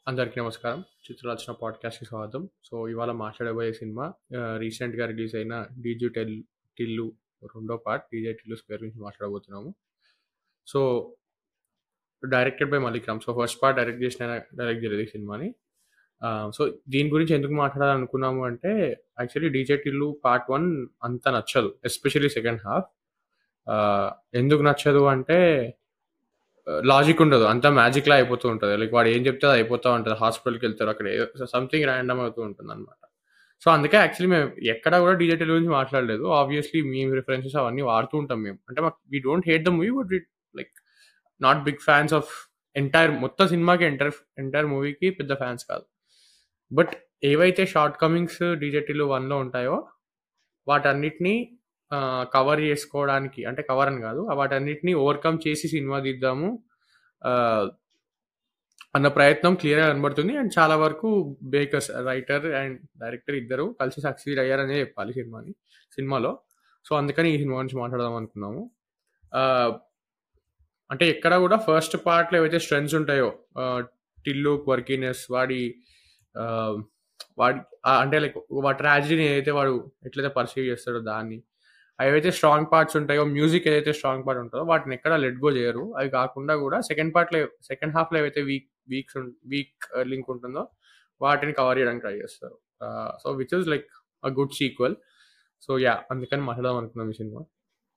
అందరికీ నమస్కారం. 'చిత్రరచన' పాడ్‌కాస్ట్‌కి స్వాగతం. సో, ఇవాళ మాట్లాడబోయే సినిమా ఆహ్, రీసెంట్‌గా రిలీజ్ అయిన 'డీజే టెల్ టిల్లు' రెండో పార్ట్ 'డీజే టిల్లు స్క్వేర్' గురించి మాట్లాడబోతున్నాము. So, directed by Malik Ram. So, first part direct చేసిన ఆయన డైరెక్ట్ చేయలేదు ఈ సినిమాని. ఆహ్, సో, దీని గురించి ఎందుకు మాట్లాడాలనుకున్నాము అంటే, యాక్చువల్లీ 'డీజే టిల్లు' పార్ట్ 1 అంత నచ్చదు. Especially second half. ఆహ్, ఎందుకు నచ్చదు అంటే ఆహ్, లాజిక్ ఉండదు. అంతా మ్యాజిక్‌లా అయిపోతూ ఉంటది. లైక్ వాడు ఏం చెప్తే అది అయిపోతా ఉంటది. హాస్పిటల్‌కెళ్తారు. అక్కడ ఏదో సంథింగ్ ర్యాండమ్ అవుతూ ఉంటుందనమాట. సో, అందుకే యాక్చువల్లీ మేము ఎక్కడ కూడా 'డీజే టిల్లు' గురించి మాట్లాడలేదు. ఆబ్వియస్‌లీ మీమ్ రిఫరెన్సెస్ అవన్నీ వాడుతూ ఉంటాం మేము. అంటే మాకు we don't hate the movie but we like not big fans of entire మొత్తం సినిమాకి ఎంటైర్ ఎంటైర్ మూవీకి పెద్ద ఫ్యాన్స్ కాదు. బట్ ఏవైతే షార్ట్ కమింగ్స్ 'డీజే టిల్లు 1లో ఉంటాయో వాటన్నిటిని ఆహ్, కవర్ చేసుకోవడానికి అంటే కవర్ అని కాదు. వాటన్నిటిని ఓవర్‌కమ్ చేసి సినిమా తీద్దాము ఆహ్, అన్న ప్రయత్నం క్లియర్‌గా కనబడుతుంది. అండ్ చాలా వరకు బేకర్స్ రైటర్ అండ్ డైరెక్టర్ ఇద్దరు కలిసి సక్సీడ్ అయ్యారనే చెప్పాలి సినిమాని సినిమాలో. సో, అందుకని ఈ సినిమా గురించి మాట్లాడదాం అనుకున్నాము. ఆహ్, అంటే ఎక్కడ కూడా ఫస్ట్ పార్ట్‌లో ఏవైతే స్ట్రెంగ్త్స్ ఉంటాయో ఆహ్, టిల్లు క్వర్కీనెస్ వాడి ఆహ్, వాడి ఆహ్, అంటే లైక్ వాడి ట్రాజెడీని ఏదైతే వాడు ఎట్లయితే పర్సీవ్ చేస్తాడో దాన్ని, ఏవైతే స్ట్రాంగ్ పార్ట్స్ ఉంటాయో మ్యూజిక్ ఏదైతే స్ట్రాంగ్ పార్ట్ ఉంటదో వాటిని ఎక్కడ లెట్ గో చేయరు. అవి కాకుండా కూడా సెకండ్ పార్ట్‌లో సెకండ్ హాఫ్‌లో ఏవైతే weak weeks um weak link ఉంటుందో వాటిని కవర్ చేయడానికి ట్రై చేస్తారు. Ah, so, which is like a good sequel. So, yeah! అందుకని మాట్లాడదాం అనుకున్నాం ఈ సినిమా.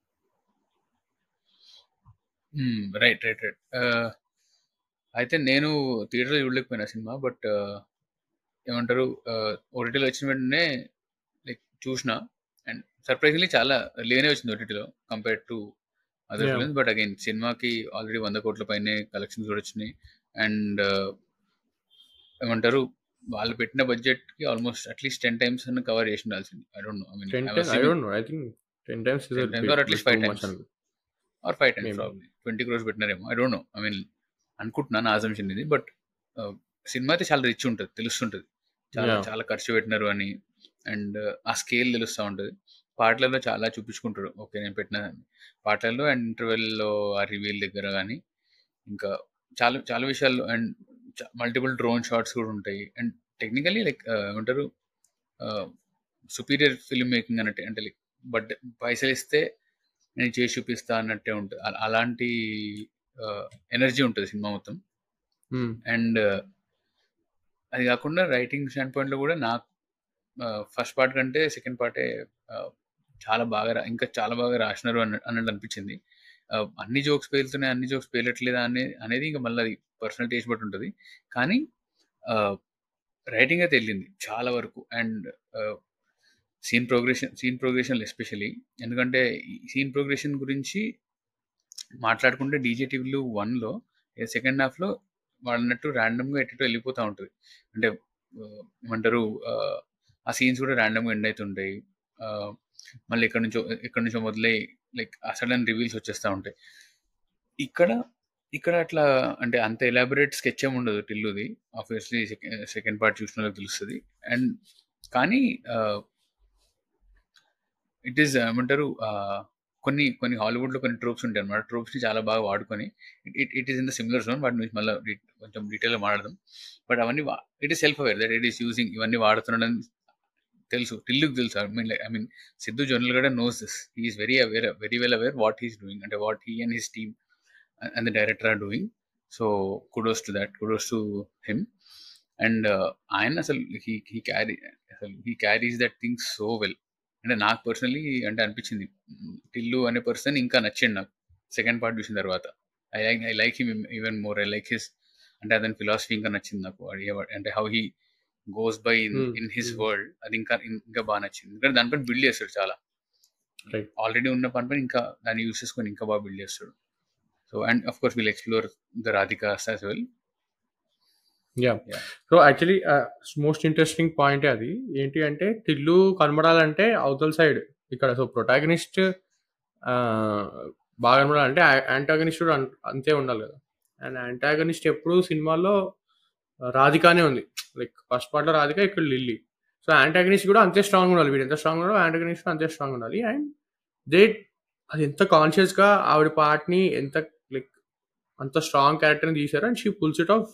Hmm. Right. Right. Right. Ah, అయితే నేను థియేటర్‌లో చూడలేకపోయినా సినిమా. బట్ ఏమంటారు ఆహ్, ఓటీటీలో వచ్చిన వెంటనే లైక్ చూషినా. అండ్ సర్ప్రైజింగ్‌లీ చాలా ఎర్లీగానే వచ్చింది ఓటీటీలో compared to other yeah! Films. But again సినిమాకి ఆల్రెడీ 100,00,00,000 పైనే కలెక్షన్స్ కూడా వచ్చినాయి. అండ్ ఏమంటారు వాళ్ళు పెట్టిన బడ్జెట్‌కి ఆల్మోస్ట్ అట్‌లీస్ట్ 10 టైమ్స్ అన్నా కవర్ చేసి ఉండాల్సింది. I don't know. I mean 10 I time was I assuming don't know. I think 10 times is 10 a times bit or bit at least two 5 much times. అనుకుంటా. Or 5 times maybe. Probably. 20 crores పెట్టినారేమో. I don't know. I mean అనుకుంటున్నా నా assumption ఇది. But ఆహ్, cinema అయితే చాలా rich ఉంటది. తెలుస్తుంటది. చాలా యాహ్! చాలా ఖర్చు పెట్టినారు అని. అండ్ ఆ స్కేల్ తెలుస్తా ఉంటది. పాటలలో చాలా చూపించుకుంటారు. ఓకే. నేను పెట్టిన పాటలలో అండ్ ఇంటర్వెల్‌లో ఆ రివీల్ దగ్గర గాని, ఇంకా చాలా చాలా విషయాల్లో అండ్ చ మల్టిపుల్ డ్రోన్ షాట్స్ కూడా ఉంటాయి. అండ్ టెక్నికల్లీ లైక్ ఆహ్, ఏమంటారు ఆహ్, సుపీరియర్ ఫిల్మ్ మేకింగ్ అన్నట్టే. అంటే లైక్ బట్ పైసలిస్తే నేను చేసి చూపిస్తా అన్నట్టే ఉంటది. అ అలాంటి ఆహ్, ఎనర్జీ ఉంటది సినిమా మొత్తం. హ్మ్. అండ్ అది కాకుండా రైటింగ్ స్టాండ్ పాయింట్‌లో కూడా నాకు ఆహ్, ఫస్ట్ పార్ట్ కంటే సెకండ్ పార్టే ఆహ్, చాలా బాగా రా ఇంకా చాలా బాగా రాసినారు అన్న అన్నట్టు అనిపించింది. ఆహ్, అన్ని జోక్స్ పేలుతున్నాయి, అన్ని జోక్స్ పేలట్లేదా అనే అనేది ఇంక మళ్ళీ అది పర్సనల్ టేస్ట్ బట్టి ఉంటది. కానీ ఆహ్, రైటింగ్ అయితే ఎళ్ళింది చాలా వరకు. And ah, scene progression scene ప్రోగ్రెషన్‌లో ఎస్పెషల్లీ ఎందుకంటే ఈ సీన్ ప్రోగ్రెషన్ గురించి మాట్లాడుకుంటే 'డీజే టిల్లు 1లో' సెకండ్ హాఫ్‌లో వాడన్నట్టు ర్యాండమ్‌గా ఎటెటో వెళ్ళిపోతా ఉంటది. అంటే ఆహ్, ఏమంటారు ఆహ్, ఆ సీన్స్ కూడా ర్యాండమ్‌గా ఎండ్ అయితుంటాయి. ఆహ్, మళ్ళీ ఎక్కడి నుంచో ఎక్కడి నుంచో మొదలై లైక్ ఆ సడెన్ రివీల్స్ వచ్చేస్తా ఉంటాయి. ఇక్కడ ఇక్కడ అట్లా అంటే అంత ఎలాబొరేట్ స్కెచ్ ఏమి ఉండదు 'టిల్లు'ది. ఆబ్వియస్‌లీ సెక సెకండ్ పార్ట్ చూసినోళ్ళకి తెలుస్తది. అండ్ కానీ ఆహ్ ఇట్ ఈస్ ఏమంటారు ఆహ్, కొన్ని కొన్ని హాలీవుడ్‌లో కొన్ని ట్రోప్స్ ఉంటాయన్నమాట. ట్రోప్స్‌ని చాలా బాగా వాడుకొని it it is in the similar zone. వాటి గురించి మళ్ళా డి కొంచెం డీటెయిల్‌గా మాట్లాడదాం. బట్ అవన్నీ వా it is self aware that it is using ఇవన్నీ వాడుతున్నాడని తెలుసు. టిల్లుకి తెలుసు. I mean like I mean Siddhu Jonnalagadda knows this. He is very aware very well aware what he is doing. అంటే what he and his team and the director are doing. So kudos to that. Kudos to him. And ఆయన అసలు he he carry అసలు he carries that thing so well. అంటే నాకు personally అంటే అనిపించింది. టిల్లు అనే person ఇంకా నచ్చిండు నాకు. సెకండ్ పార్ట్ చూసిన తర్వాత. I like I like him even more. I like his అంటే అతని ఫిలాసఫీ ఇంకా నచ్చింది నాకు. వాడు ఏ అంటే how he goes by in hmm. In his hmm. World అది ఇంకా ఇంకా బాగా నచ్చింది. ఎందుకంటే దానిపైన బిల్డ్ చేస్తాడు చాలా. రైట్. ఆల్రెడీ ఉన్న పనిపైన ఇంకా దాన్ని యూజ్ చేసుకొని ఇంకా బాగా బిల్డ్ చేస్తాడు. So and of course will explore the Radhika's as well. Yeah! Yeah! So, actually ah, most interesting పాయింటే అది. ఏంటి అంటే టిల్లు కనబడాలంటే అవతల సైడ్ ఇక్కడ సో, ప్రొటాగనిస్ట్ ఆహ్, బాగా కనబడాలంటే యా యాంటాగనిస్ట్ కూడా అం అంతే ఉండాలి కదా! అండ్ యాంటాగనిస్ట్ ఎప్పుడు సినిమాలో రాధికానే ఉంది. లైక్ ఫస్ట్ పార్ట్‌లో రాధిక ఇక్కడ లిల్లీ. సో, యాంటాగనిస్ట్ కూడా అంతే స్ట్రాంగ్‌గా ఉండాలి. వీడు ఎంత స్ట్రాంగ్‌గా ఉన్నాడో యాంటాగనిస్ట్ కూడా అంతే స్ట్రాంగ్‌గా ఉండాలి. అండ్ దే అది ఎంత కాన్షియస్‌గా ఆవిడ పార్ట్‌ని ఎంత లైక్ అంత స్ట్రాంగ్ క్యారెక్టర్‌ని తీశారు. And she pulls it off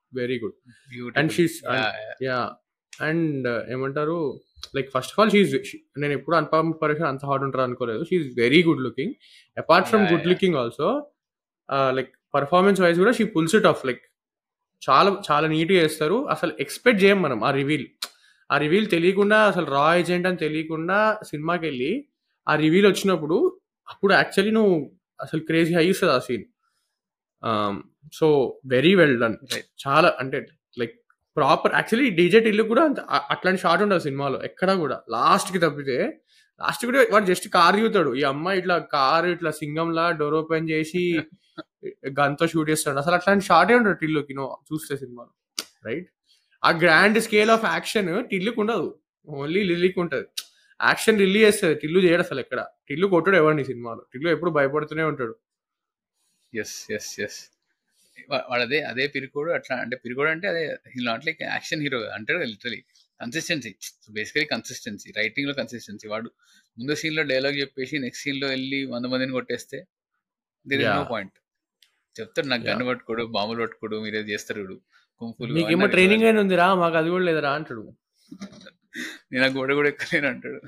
very good and beautiful she's yeah yeah and ఏమంటారు like first of all she నేను ఎప్పుడు అనుపమ పరేషన్ అంత హాట్ ఉంటారు అనుకోలేదు she very good looking apart from yeah good yeah looking also like performance wise కూడా she pulls it off like చాలా చాలా నీట్గా చేస్తారు అసలు ఎక్స్పెక్ట్ చేయం మనం ఆ రివీల్ ఆ రివీల్ తెలియకుండా అసలు రా ఏజెంట్ అని తెలియకుండా సినిమాకి వెళ్ళి ఆ రివీల్ వచ్చినప్పుడు అప్పుడు యాక్చువల్లీ నువ్వు అసలు క్రేజీ హై ఇస్తుంది ఆ scene so very well done right చాలా అంటే like proper actually DJ Tillu కూడా అంత అ- అట్లాంటి షాట్ ఉండదు సినిమాలో ఎక్కడ కూడా లాస్ట్ కి తప్పితే లాస్ట్ కూడా వాడు జస్ట్ కార్ దిగుతాడు ఈ అమ్మాయి ఇట్లా కారు ఇట్లా సింగంలా డోర్ ఓపెన్ చేసి గన్తో షూట్ చేస్తాడు అసలు అట్లాంటి షాటే ఉండదు టిల్లుకి నో చూస్తే సినిమాలో రైట్ ఆ గ్రాండ్ స్కేల్ ఆఫ్ యాక్షన్ టిల్లుకి ఉండదు ఓన్లీ లిల్లీకి ఉంటది యాక్షన్ లిల్లీ చేస్తుంది టిల్లు చేయడు అసలు ఎక్కడ టిల్లు కొట్టడు ఎవరిని సినిమాలో టిల్లు ఎప్పుడు భయపడుతూనే ఉంటాడు ఎస్ ఎస్ ఎస్ వాడు అదే అదే పిరికోడు అట్లా అంటే పిరికోడు అంటే అదే he not like action hero అంటాడు literally consistency basically consistency writing లో కన్సిస్టెన్సీ వాడు ముందు సీన్ లో డైలాగ్ చెప్పేసి నెక్స్ట్ సీన్ లో వెళ్ళి వంద మందిని కొట్టేస్తే there is yeah no point చెప్తాడు నాకు యా గన్ను పట్టుకోడు బాంబులు పట్టుకోడు మీరే చేస్తారు చూడు కుంఫులు అవన్నీ నీకేమో నాకు తెలియదు ట్రైనింగ్ అయిన ఉందిరా మాకు అది కూడా లేదురా అంటాడు నేను ఆ గోడ కూడా ఎక్కలేను అంటాడు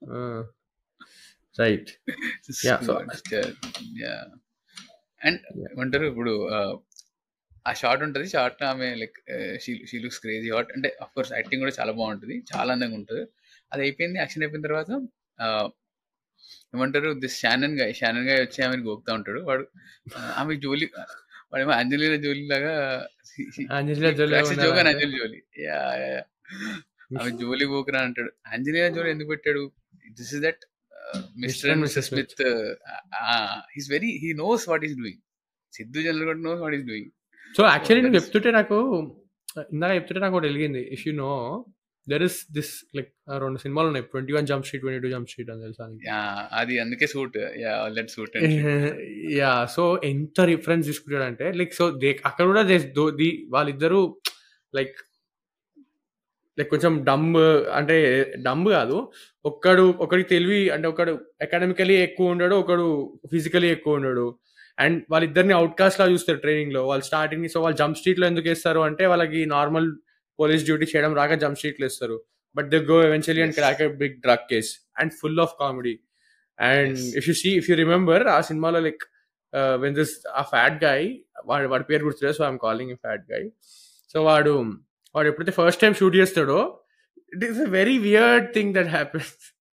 right yeah so yeah and ఏమంటారు ఇప్పుడు ఆ, ఆ షార్ట్ ఉంటుంది షార్ట్ ఆమె like she looks crazy hot అంటే అఫ్ కోర్స్ యాక్టింగ్ కూడా చాలా బాగుంటుంది చాలా అందంగా ఉంటుంది అది అయిపోయింది యాక్షన్ అయిపోయిన తర్వాత ఆ, ఏమంటారు this Shannon guy Shannon guy వచ్చి ఆమెను గోపుతా ఉంటాడు వాడు ఆ, ఆమె జోలి వాడేమో అంజలీనా జోలి లాగా అంజలియా జోలి క్రాక్స్ జోగా ఉన్నారంటే అంజలి జోలి యా యా ఆమె జోలి పోకురా అంటాడు అంజలీనా జోలి ఎందుకు పెట్టాడు this is that Mr Mr and and Mr Mrs Smith Smith he's very he knows what is doing Siddhu జనరల్ కూడా knows what is doing so actually నువ్వు దట్స్ చెప్తుంటే నాకు ఇందాక చెప్తుంటే నాకు ఒకటి వెలిగింది if you know there is this like రెండు సినిమాలు ఉన్నాయి twenty one Jump Street twenty two Jump Street అని తెలుసా నీకు అది అందుకే suit yeah let suit and shit yeah so ఎంత రిఫరెన్స్ తీసుకుంటాడంటే లైక్ సో దే అక్కడ కూడా దే ది వాళ్ళిద్దరూ లైక్ లైక్ కొంచెం డంబ్ అంటే డంబ్ కాదు ఒక్కడు ఒకడికి తెలివి అంటే ఒకడు అకాడమికలీ ఎక్కువ ఉండడు ఒకడు ఫిజికలీ ఎక్కువ ఉండడు అండ్ వాళ్ళిద్దరిని అవుట్ కాస్ట్ లా చూస్తారు ట్రైనింగ్ లో వాళ్ళు స్టార్టింగ్ సో వాళ్ళు జంప్ స్ట్రీట్ లో ఎందుకు వేస్తారు అంటే వాళ్ళకి నార్మల్ పోలీస్ డ్యూటీ చేయడం రాక జంప్ స్ట్రీట్ లో ఇస్తారు but they go eventually and as crack big drug case and full of comedy and as if you see if you remember ఆ సినిమాలో లైక్ వెన్ దిస్ ఆ ఫ్యాట్ గాయ్ వాడు వాడి పేరు గుర్తులేదు so I'm calling fat guy so వాడు వాడు ఎప్పుడైతే ఫస్ట్ టైం షూట్ చేస్తాడో it is a very weird thing that happens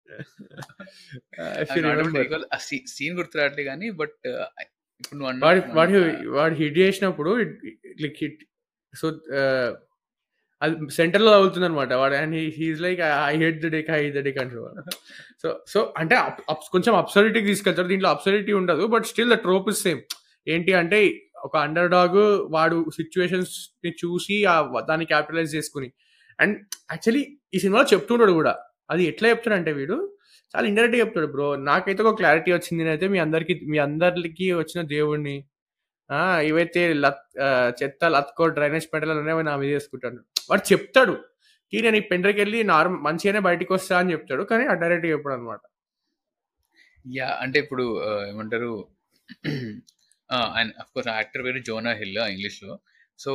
if you not able to remember recall ఆ సీన్ గుర్తు రావట్లే కానీ బట్ ఇప్పుడు నువ్వు అన్న వాడి మన వాడి వాడు హిట్ చేసినప్పుడు లైక్ హిట్ సో అది సెంటర్ లో అవుతుంది అనమాట వాడు and he's like I head the deck I the deck అంటారు సో సో అంటే up- up- కొంచెం అబ్సర్డిటీ తీసుకెళ్తారు దీంట్లో అబ్సర్డిటీ ఉండదు but still the trope is same ఏంటి అంటే ఒక అండర్ డాగ్ వాడు సిచ్యువేషన్స్ ని చూసి ఆ దాన్ని క్యాపిటలైజ్ చేసుకుని అండ్ యాక్చువల్లీ ఈ సినిమాలో చెప్తుంటాడు కూడా అది ఎట్లా చెప్తాడంటే వీడు చాలా ఇండైరెక్ట్ చెప్తాడు బ్రో నాకైతే ఒక క్లారిటీ వచ్చింది నేనైతే మీ అందరికి మీ అందరికి వచ్చిన దేవుడిని ఆ ఇవైతే లత్ ఆ, చెత్త లత్కో డ్రైనేజ్ పెట్టాలని ఉన్నాయి నా మీద చేసుకుంటాను వాడు చెప్తాడు ఈ నేను ఈ పెండ్రకి వెళ్ళి నార్మల్ మంచిగానే బయటికి వస్తా అని చెప్తాడు కానీ ఆ డైరెక్ట్ చెప్పాడు అనమాట యా అంటే ఇప్పుడు ఆ, ఏమంటారు అండ్ అఫ్ కోర్స్ యాక్టర్ పేరు జోనా హిల్ ఇంగ్లీష్ లో సో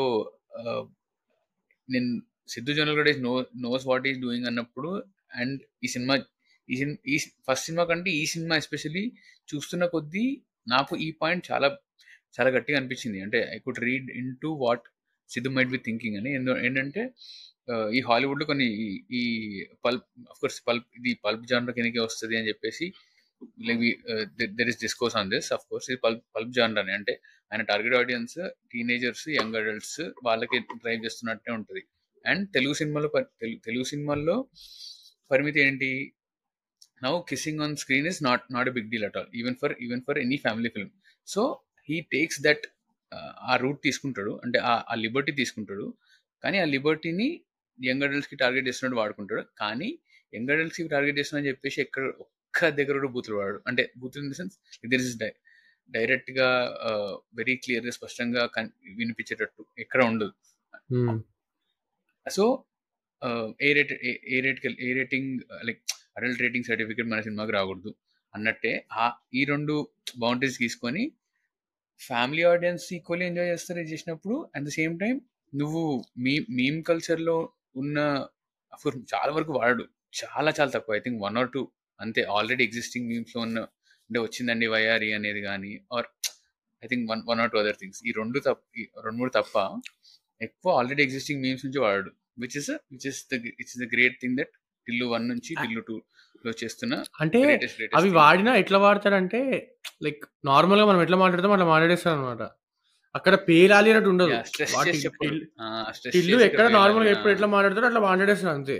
నేను సిద్ధు జోనల్ కూడా no knows what is doing అన్నప్పుడు అండ్ ఈ సినిమా ఈ సినిమా ఈ ఫస్ట్ సినిమా కంటే ఈ సినిమా ఎస్పెషల్లీ చూస్తున్న కొద్దీ నాకు ఈ పాయింట్ చాలా చాలా గట్టిగా అనిపించింది అంటే I could read in to what Siddhu might be thinking అని ఎందు ఏంటంటే ఆ, ఈ హాలీవుడ్ లో కొన్ని ఈ- ఈ పల్ప్ అఫ్ కోర్స్ పల్ప్ ఇది పల్ప్ జానర్ కిందకే వస్తుంది అని చెప్పేసి like there is discourse on this of course ఇది పల్ప్ పల్ప్ జానర్ అని అంటే ఆయన target audience teenagers young adults వాళ్ళకి డ్రైవ్ చేస్తున్నట్టే ఉంటుంది అండ్ తెలుగు సినిమాలో ప- తెలు- తెలుగు సినిమాల్లో పరిమితి ఏంటి now kissing on screen is not not a big deal at all even for even for any family film so he takes that ఆ రూట్ తీసుకుంటాడు అంటే ఆ ఆ లిబర్టీ తీసుకుంటాడు కానీ ఆ లిబర్టీని యంగ్ అడల్ట్స్కి టార్గెట్ చేస్తున్నట్టు వాడుకుంటాడు కానీ యంగ్ అడల్ట్స్కి టార్గెట్ చేస్తున్నా చెప్పేసి ఎక్కడ ఒక్క దగ్గర కూడా బూతులు వాడు అంటే బూతులు in the sense there is డై డైరెక్ట్గా వెరీ క్లియర్గా స్పష్టంగా కన్ వినిపించేటట్టు ఎక్కడ ఉండదు so A rate A rate A rating like adult rating certificate మన సినిమాకి రాకూడదు అన్నట్టే ఆ ఈ రెండు బౌండరీస్ తీసుకొని ఫ్యామిలీ ఆడియన్స్ ఈక్వల్లీ ఎంజాయ్ చేస్తారు ఇది చేసినప్పుడు అట్ ద సేమ్ టైం నువ్వు మీ మీమ్ కల్చర్‌లో ఉన్న అఫ్‌కోర్స్ చాలా వరకు వాడడు. చాలా చాలా తక్కువ. ఐ థింక్ 1 ఆర్ 2 అంతే ఆల్రెడీ ఎగ్జిస్టింగ్ మీమ్స్‌లో ఉన్న అంటే వచ్చిందండి వయ్యారి అనేది గాని or I think 1, 1 or 2 other things. ఈ 2 తప్ ఈ 2, 3 తప్ప ఎక్కువ ఆల్రెడీ ఎగ్జిస్టింగ్ మీమ్స్ నుంచి వాడడు. Which is which is the which is the great thing that Tillu 1 నుంచి అ టిల్లు 2లో చేస్తున్న అంటే గ్రేటెస్ట్ గ్రేటెస్ట్ అవి థింగ్. వాడినా ఎట్లా వాడతాడంటే లైక్ నార్మల్‌గా మనం ఎట్లా మాట్లాడతామో అట్లా మాట్లాడేస్తాడనమాట. అక్కడ పేలాలి అన్నట్టు ఉండదు. యాహ్! స్ట్రెస్ వాటి చేసి చెప్పడు. టిల్ ఆ! స్ట్రెస్ టిల్లు చేసి ఇక్కడ ఎక్కడ పేలాలి. నార్మల్‌గా ఆ! ఎప్పుడు ఎట్లా మాట్లాడతాడో అట్లా మాట్లాడేస్తాడు అంతే.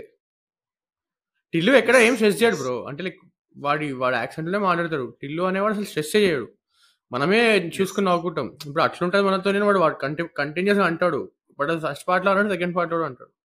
టిల్లు ఎక్కడ యెస్. ఏం స్ట్రెస్ చేయడు యెస్. బ్రో. అంటే లైక్ వాడి వాడి యాక్సెంట్‌లోనే మాట్లాడతాడు. టిల్లు అనేవాడు అసలు స్ట్రెస్సే చేయడు. మనమే యెస్. చూసుకొని నవ్వుకుంటాం. ఇప్పుడు అట్లుంటది మనతోని వాడు వాడు కంటి కంటిన్యూయస్‌గా అంటాడు. బట్ అది ఫస్ట్ పార్ట్‌లో అన్నాడు. సెకండ్ పార్ట్‌లో కూడా అంటాడు.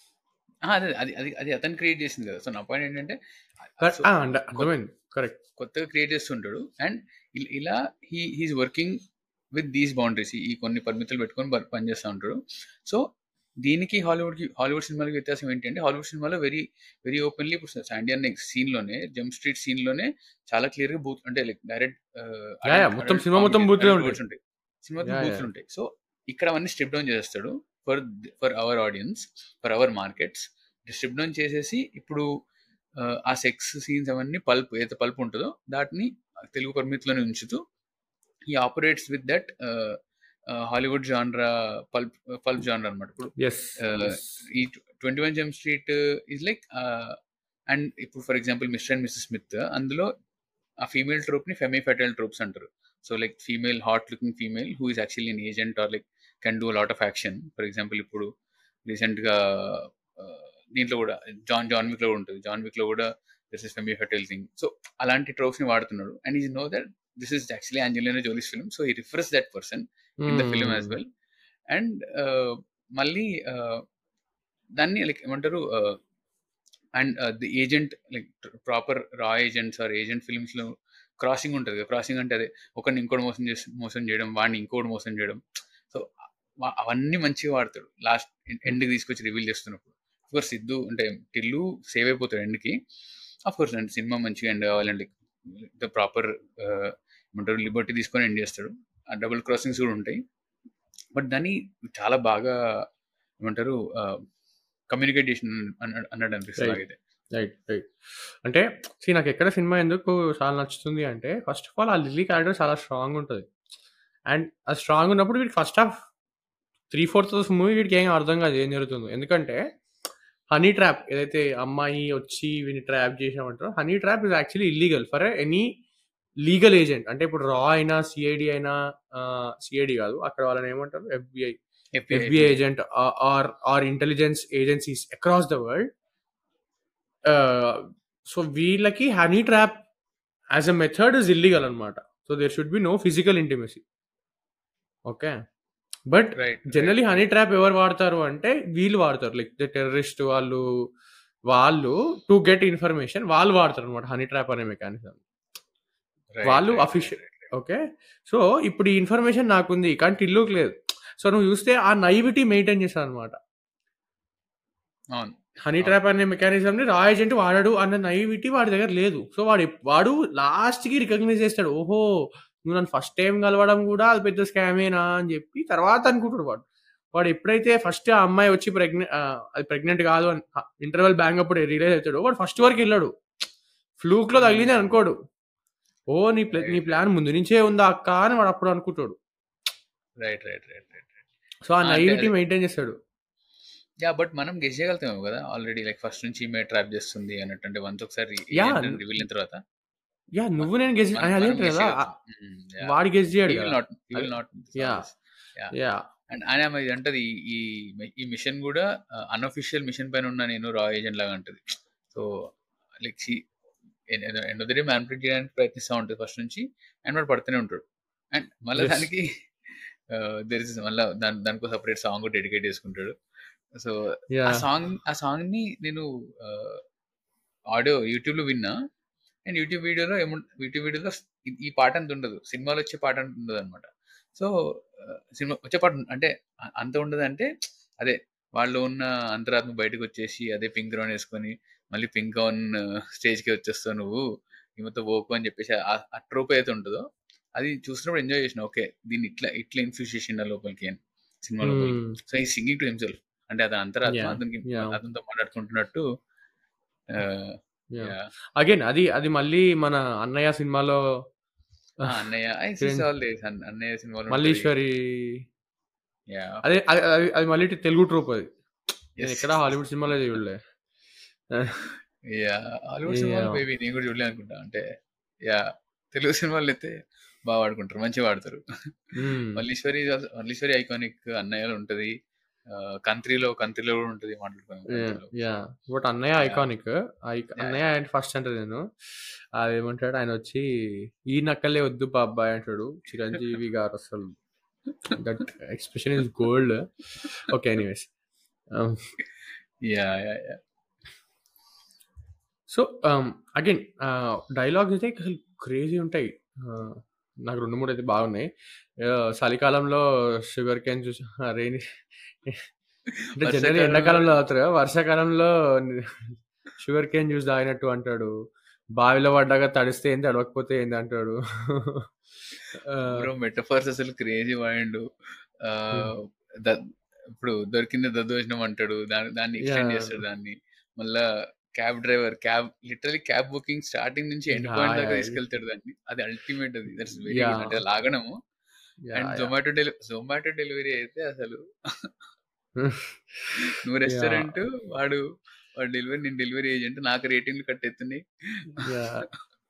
ఆ! అదే అది అది అది అతను క్రియేట్ చేసింది కదా! సో నా పాయింట్ ఏంటంటే కరెక్ట్. సో ఆ! అండ కొత్ అర్థమైంది. కరెక్ట్. కొత్తగా క్రియేట్ చేస్తుంటాడు. అండ్ ఇల్ ఇలా he he is working with these boundaries. ఈ కొన్ని పరిమితులు పెట్టుకొని ప పనిచేస్తా ఉంటాడు. సో దీనికి హాలీవుడ్‌కి హాలీవుడ్ సినిమాలకి వ్యత్యాసం ఏంటంటే హాలీవుడ్ సినిమాలో వెరీ వెరీ ఓపెన్‌లీ ఇప్పుడు శాండీ అన్న సీన్‌లోనే జంప్ స్ట్రీట్ సీన్‌లోనే చాలా క్లియర్‌గా బూత్ అంటే like direct ah, yeah! Yeah! Adult మొత్తం అడల్ట్ సినిమా మొత్తం కామెడీ బూతులే అడల్ట్ ఉంటాయి. వర్డ్స్ ఉంటాయి. సినిమా మొత్తం యాహ్! యాహ్! బూతులు ఉంటాయి. సో ఇక్కడ అవన్నీ స్ట్రిప్ డౌన్ చేసేస్తాడు. For for our audience, for our markets. Strip down చేసేసి ఇప్పుడు ఆహ్, ఆ సెక్స్ సీన్స్ అవన్నీ పల్ప్ ఏదైతే పల్ప్ ఉంటదో దాటిని తెలుగు పరిమితిలోనే ఉంచుతూ హి operates with that ah, ah, Hollywood genre pulp pulp genre అన్నమాట. ఇప్పుడు యెస్. Ah, yes. ఈ 21 Jump Street is like ah, and ఇప్పుడు for example Mr and Mrs Smith అందులో ఆ ఫీమేల్ ట్రోప్‌ని ఫెమీ ఫెటైల్ ట్రోప్స్ అంటారు. So like female hot looking female who is actually an agent or like can do lot of action. For example ఇప్పుడు రీసెంట్‌గా ఆహ్, దీంట్లో కూడా జాన్ జాన్ విక్‌లో కూడా ఉంటది. జాన్ విక్‌లో కూడా this is femme fatale thing. So అలాంటి ట్రోప్స్‌ని వాడుతున్నాడు. And he know that this is actually Angelina Jolie's film. So he refers that person in the film as hmm. Well. And ah, మళ్ళీ ah, దాన్ని like ఏమంటారు ah, and ah, the agent like proper రా agents or agent ఫిల్మ్స్‌లో crossing ఉంటది కదా! Crossing అంటే అదే ఒకడిని ఇంకోడు మోసం చేసి మోసం చేయడం, వాడిని ఇంకోడు మోసం చేయడం. సో వ అవన్నీ మంచిగా వాడతాడు. లాస్ట్ ఎ ఎండ్‌కి తీసుకొచ్చి రివీల్ చేస్తున్నప్పుడు. అఫ్‌కోర్స్ సిద్దు అంటే టిల్లు సేవ్ అయిపోతాడు ఎండ్‌కి. అఫ్‌కోర్స్ అండి సినిమా మంచిగా ఎండ్ కావాలంటే ద ప్రాపర్ ఆహ్, ఏమంటారు లిబర్టీ తీసుకొని ఎండ్ చేస్తాడు. ఆ డబుల్ క్రాసింగ్స్ కూడా ఉంటాయి. బట్ దాన్ని చాలా బాగా ఏమంటారు ఆహ్, కమ్యూనికేట్ చేసిండు అన్న అన్నట్టు అనిపిస్తుంది రైట్. నాకైతే. రైట్. రైట్. అంటే సీ నాకెక్కడ సినిమా ఎందుకు చాలా నచ్చుతుంది అంటే ఫస్ట్ ఆఫ్ ఆల్ ఆ లిల్లీ క్యారెక్టర్ చాలా స్ట్రాంగ్ ఉంటది. అండ్ అది స్ట్రాంగ్ ఉన్నప్పుడు వీడికి ఫస్ట్ హాఫ్ 3/4 ఆఫ్ మూవీ వీడికి ఏం అర్థం కాదు ఏం జరుగుతుందో. ఎందుకంటే హనీ ట్రాప్ ఏదైతే అమ్మాయి వచ్చి వీడిని ట్రాప్ చేసామంటారో honey trap is actually illegal for any legal agent. అంటే ఇప్పుడు రా అయినా, సీఐడీ అయినా ఆహ్, సీఐడీ కాదు. అక్కడ వాళ్ళని ఏమంటారు? FBI. FBI FBI FBI. Agent ah, or or intelligence agencies across the world ah, so వీళ్ళకి honey trap as a method is illegal అన్నమాట. So there should be no physical intimacy. Okay. But right. Right. Generally honey right. Trap ఎవరు వాడతారు అంటే వీళ్ళు వాడతారు. Like the terrorist వాళ్ళు, వాళ్ళు to get information వాళ్ళు వాడతారన్నమాట హనీ ట్రాప్ అనే మెకానిజం. రైట్. వాళ్ళు right. Right. Official right. Right. Okay. So ఇప్పుడు ఈ ఇన్ఫర్మేషన్ నాకుంది. కానీ టిల్లుకి లేదు. సో నువ్వు చూస్తే ఆ నైవిటీ మెయింటైన్ చేస్తాడన్నమాట. అవును. హనీ అవును. ట్రాప్ అనే మెకానిజంని రా ఏజెంట్ వాడడు అన్న నైవిటీ వాడి దగ్గర లేదు. సో వాడు ఎప్ వాడు లాస్ట్‌కి రికగ్నైజ్ చేస్తాడు. ఓహో! నువ్వు నన్ను ఫస్ట్ టైమ్ కలవడం కూడా అది పెద్ద స్కామేనా అని చెప్పి తర్వాత అనుకుంటాడు వాడు. వాడు ఎప్పుడైతే ఫస్ట్ ఆ అమ్మాయి వచ్చి ప్రెగ్నె ఆహ్, అది ప్రెగ్నెంట్ కాదు అని ఆహ్, ఇంటర్వెల్ బ్యాంగ్ అప్పుడు రియలైజ్ అవుతాడో వాడు ఫస్ట్ వరకు వెళ్ళాడు. ఫ్లూక్‌లో హ్మ్. తగిలింది అనుకోడు. ఓహ్! నీ ప్ల నీ రైట్. రైట్. ప్లాన్ ముందు నుంచే ఉందా అక్క అని వాడు అప్పుడు అనుకుంటాడు. Right. Right. Right. Right. Right. So ఆ ఆ! అంటే నైవిటీ అదే. మెయింటైన్ చేస్తాడు. యాహ్! బట్ మనం గెస్ చేయగలుగుతామేమో కదా! ఆల్రెడీ లైక్ ఫస్ట్ నుంచి ఈమె ట్రాప్ చేస్తుంది అన్నట్టు. అంటే వన్స్ ఒకసారి యాహ్! ఏజెంట్ అని రివీల్ అయిన తర్వాత యాహ్! మ నువ్వు నేను గెస్ మనం మనం అదేంటి గెస్ కదా! చేయగలుగుతాం. ఆహ్, హ్మ్. యాహ్! వాడు గెస్ చేయడు హి విల్ కదా! నాట్ హి అది will not solve yeah! This. Yeah! Yeah! And ఆయన ఆమె ఇది అంటది ఈ ఈ మిషన్ కూడా ఆహ్, అన్‌అఫీషియల్ మిషన్ పైన ఉన్న నేను రా ఏజెంట్ లాగా అంటది. సో లైక్ షీ ఎన్ ఎన్ end of the day manipulate చేయడానికి ప్రయత్నిస్తా ఉంటది ఫస్ట్ నుంచి. అండ్ వాడు పడుతూనే ఉంటాడు. అండ్ మళ్ళా యెస్. దానికి ఆహ్, దేర్ ఇస్ మళ్ళా దాని దానికో సెపరేట్ సాంగ్ కూడా డెడికేట్ చేసుకుంటాడు. సో ఆ యాహ్! సాంగ్ ఆ సాంగ్‌ని నేను ఆహ్, ఆడియో యూట్యూబ్‌లో విన్నా. అండ్ యూట్యూబ్ వీడియోలో ఏముం యూట్యూబ్ వీడియోలో ఈ ఈ పాట అంత ఉండదు. సినిమాలో వచ్చే పాట అంత ఉండదన్నమాట. సో ఆహ్, సినిమా వచ్చే పాట అంటే అ అంత ఉండదంటే అదే వాళ్ళలో ఉన్న అంతరాత్మ బయటకొచ్చేసి అదే పింక్ గౌన్ ఏసుకొని మళ్ళీ పింక్ గౌన్ స్టేజ్‌కి వచ్చేస్తావు నువ్వు. ఈమెతో పోకు అని చెప్పేసి ఆ ఆ ట్రోప్ ఏదైతే ఉంటదో అది చూసినప్పుడు ఎంజాయ్ చేసినా. ఓకే. దీన్ని ఇట్లా ఇట్లా ఇన్‌ఫ్యూజ్ చేసిండా లోపలికి అని. సినిమా లోపలికి హ్మ్. సో ఈ సింగింగ్ టు హిమ్సెల్ఫ్ అంటే అతని అంతరాత్మ యాహ్! అతనికి యాహ్! అతనితో మాట్లాడుకుంటున్నట్టు ఆహ్, యాహ్! యాహ్! అగైన్ అది అది మళ్ళీ మన 'అన్నయ్య' సినిమాలో ఆ! అన్నయ్య ఐ సీ చిరం ఆల్ దిస్ అన్ అన్నయ్య సినిమాలో ఉంటది. మల్లీశ్వరి యాహ్! అదే అది అది అది మళ్ళీ ఇటు తెలుగు ట్రూప్ అది. నేను యెస్. ఎక్కడ హాలీవుడ్ సినిమాలో చూడలే. యాహ్! హాలీవుడ్ సినిమాలు యాహ్! మేబీ నేను కూడా చూడలే అనుకుంటా. అంటే యాహ్! తెలుగు సినిమాల్లో అయితే బాగా వాడుకుంటారు. మంచిగా వాడతారు. Hmm. Malleswari also Malleswari iconic అన్నయ్యలో ఉంటది. ఆహ్, కంత్రీలో కంత్రీలో కూడా ఉంటది మాట్లాడుకున్నాం యాహ్! కంత్రీలో. Yeah! But 'Annayya' yeah! Iconic. I yeah! Annayya అంటే ఫస్ట్ అంటే నేను అదేమంటాడు ఆయనొచ్చి "ఈ నక్కలే వద్దు బాబ్బాయ్" అంటాడు. చిరంజీవి గారు అసలు that expression is gold. Okay. Anyways. Ah, yeah! Yeah! Yeah! So, ah, again ah, dialogues అయితే అసలు క్రేజీ ఉంటాయి. ఆహ్, నాకు 2, 3 అయితే బాగున్నాయి. ఆహ్, చలికాలంలో sugar cane juice ah! Rainy అంటే జనరల్‌గా వర్షాకాలంలో ఎండాకాలంలో తాగుతారు కదా! వర్షాకాలంలో షుగర్ కేన్ జ్యూస్ తాగినట్టు అంటాడు. బావిలో పడ్డాక తడిస్తే ఏంది, తడవకపోతే ఏంది అంటాడు. ఆహ్, బ్రో మెటఫర్స్ అసలు క్రేజీ వాడిండు. హ్మ్. ఆహ్, ద ఇప్పుడు దొరికిందే దద్దోజనం అంటాడు. దాన్ని దాన్ని ఎక్స్‌టెండ్ యాహ్! చేస్తాడు దాన్ని. మళ్ళా cab driver cab literally cab booking starting నుంచి ఎండ్ యాహ్! పాయింట్ దాకా యాహ్! తీసుకెళ్తాడు దాన్ని. అది అల్టిమేట్ అది. That's very good. యాహ్! అంటే లాగడము. And yeah! Yeah! Zomato deli Zomato delivery అయితే అసలు నువ్వు యాహ్! రెస్టారెంట్ వాడు వాడు డెలివరీ నేను డెలివరీ ఏజెంట్ నాకు రేటింగ్‌లు కట్టెత్తున్నాయి. Yeah!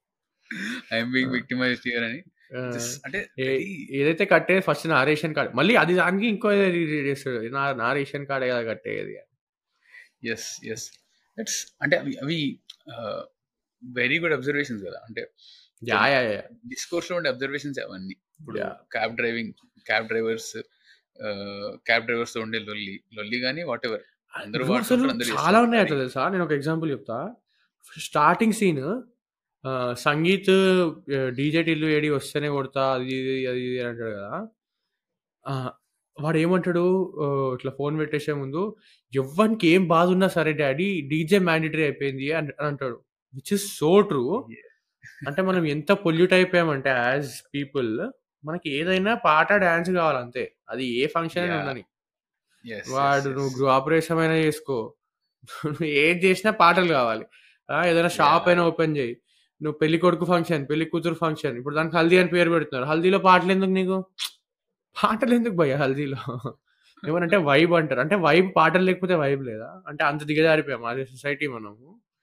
I am being ah! Victimized here అని. ఆ! జస్ట్ అంటే ఏ వెరీ ఏదైతే కట్టేది ఫస్ట్ నా రేషన్ కార్డ్. మళ్ళీ అది దానికి ఇంకో రీ రీడ్ చేస్తాడు. నా నా రేషన్ కార్డే కదా కట్టేది. యెస్. యెస్. దట్స్ అంటే అవి అవి ఆహ్, వెరీ గుడ్ అబ్జర్వేషన్స్ కదా! అంటే యాహ్! యాహ్! యాహ్! డిస్కోర్స్‌లో ఉండే అబ్జర్వేషన్స్ అవన్నీ. ఇప్పుడు yeah! Cab driving, cab drivers ah, cab డ్రైవర్స్‌తో ఉండే లొల్లి. లొల్లి గాని వాటెవర్. అందరూ బ్రో అసలు వాడుతుంటారు. అందరూ చాలా చేస్తుంటారు. ఉన్నాయి కానీ అట్లా తెలుసా? నేను ఒక ఎగ్జాంపుల్ చెప్తా. స్టార్టింగ్ సీన్ ఆహ్, సంగీత్ ఆహ్, డీజే టిల్లు ఏడి వస్తేనే కొడతా అది ఇది అది ఇది అంటాడు కదా! ఆ! వాడేమంటాడు ఆహ్, ఇట్లా ఫోన్ పెట్టేసే ముందు ఎవ్వనికి ఏం బాధ ఉన్నా సరే డాడీ డీజే మ్యాండేటరీ అయిపోయింది అని అని అంటాడు. Which is so true. Yeah! అంటే మనం ఎంత పొల్యూట్ అయిపోయామంటే యాస్ పీపుల్ మనకి ఏదైనా పాట, డాన్స్ కావాలి అంతే. అది ఏ ఫంక్షన్ అయినా యాహ్! ఉండని. యెస్. యెస్. వాడు నువ్వు యెస్. గృహప్రవేశం అయినా చేసుకో. నువ్వు ఏది చేసినా పాటలు కావాలి. ఆ! ఏదైనా షాప్ యాహ్! అయినా ఓపెన్ చెయ్యి. నువ్వు పెళ్ళికొడుకు ఫంక్షన్, పెళ్లి కూతురు ఫంక్షన్. ఇప్పుడు దానికి హల్దీ అని పేరు పెడుతున్నారు. హల్దీలో పాటలెందుకు నీకు? పాటలెందుకు భయ్యా హల్దీలో? ఏమనంటే వైబ్ అంటారు. అంటే వైబ్ పాటలు లేకపోతే వైబ్ లేదా? అంటే అంత దిగజారిపోయామా యాస్ ఎ సొసైటీ మనము?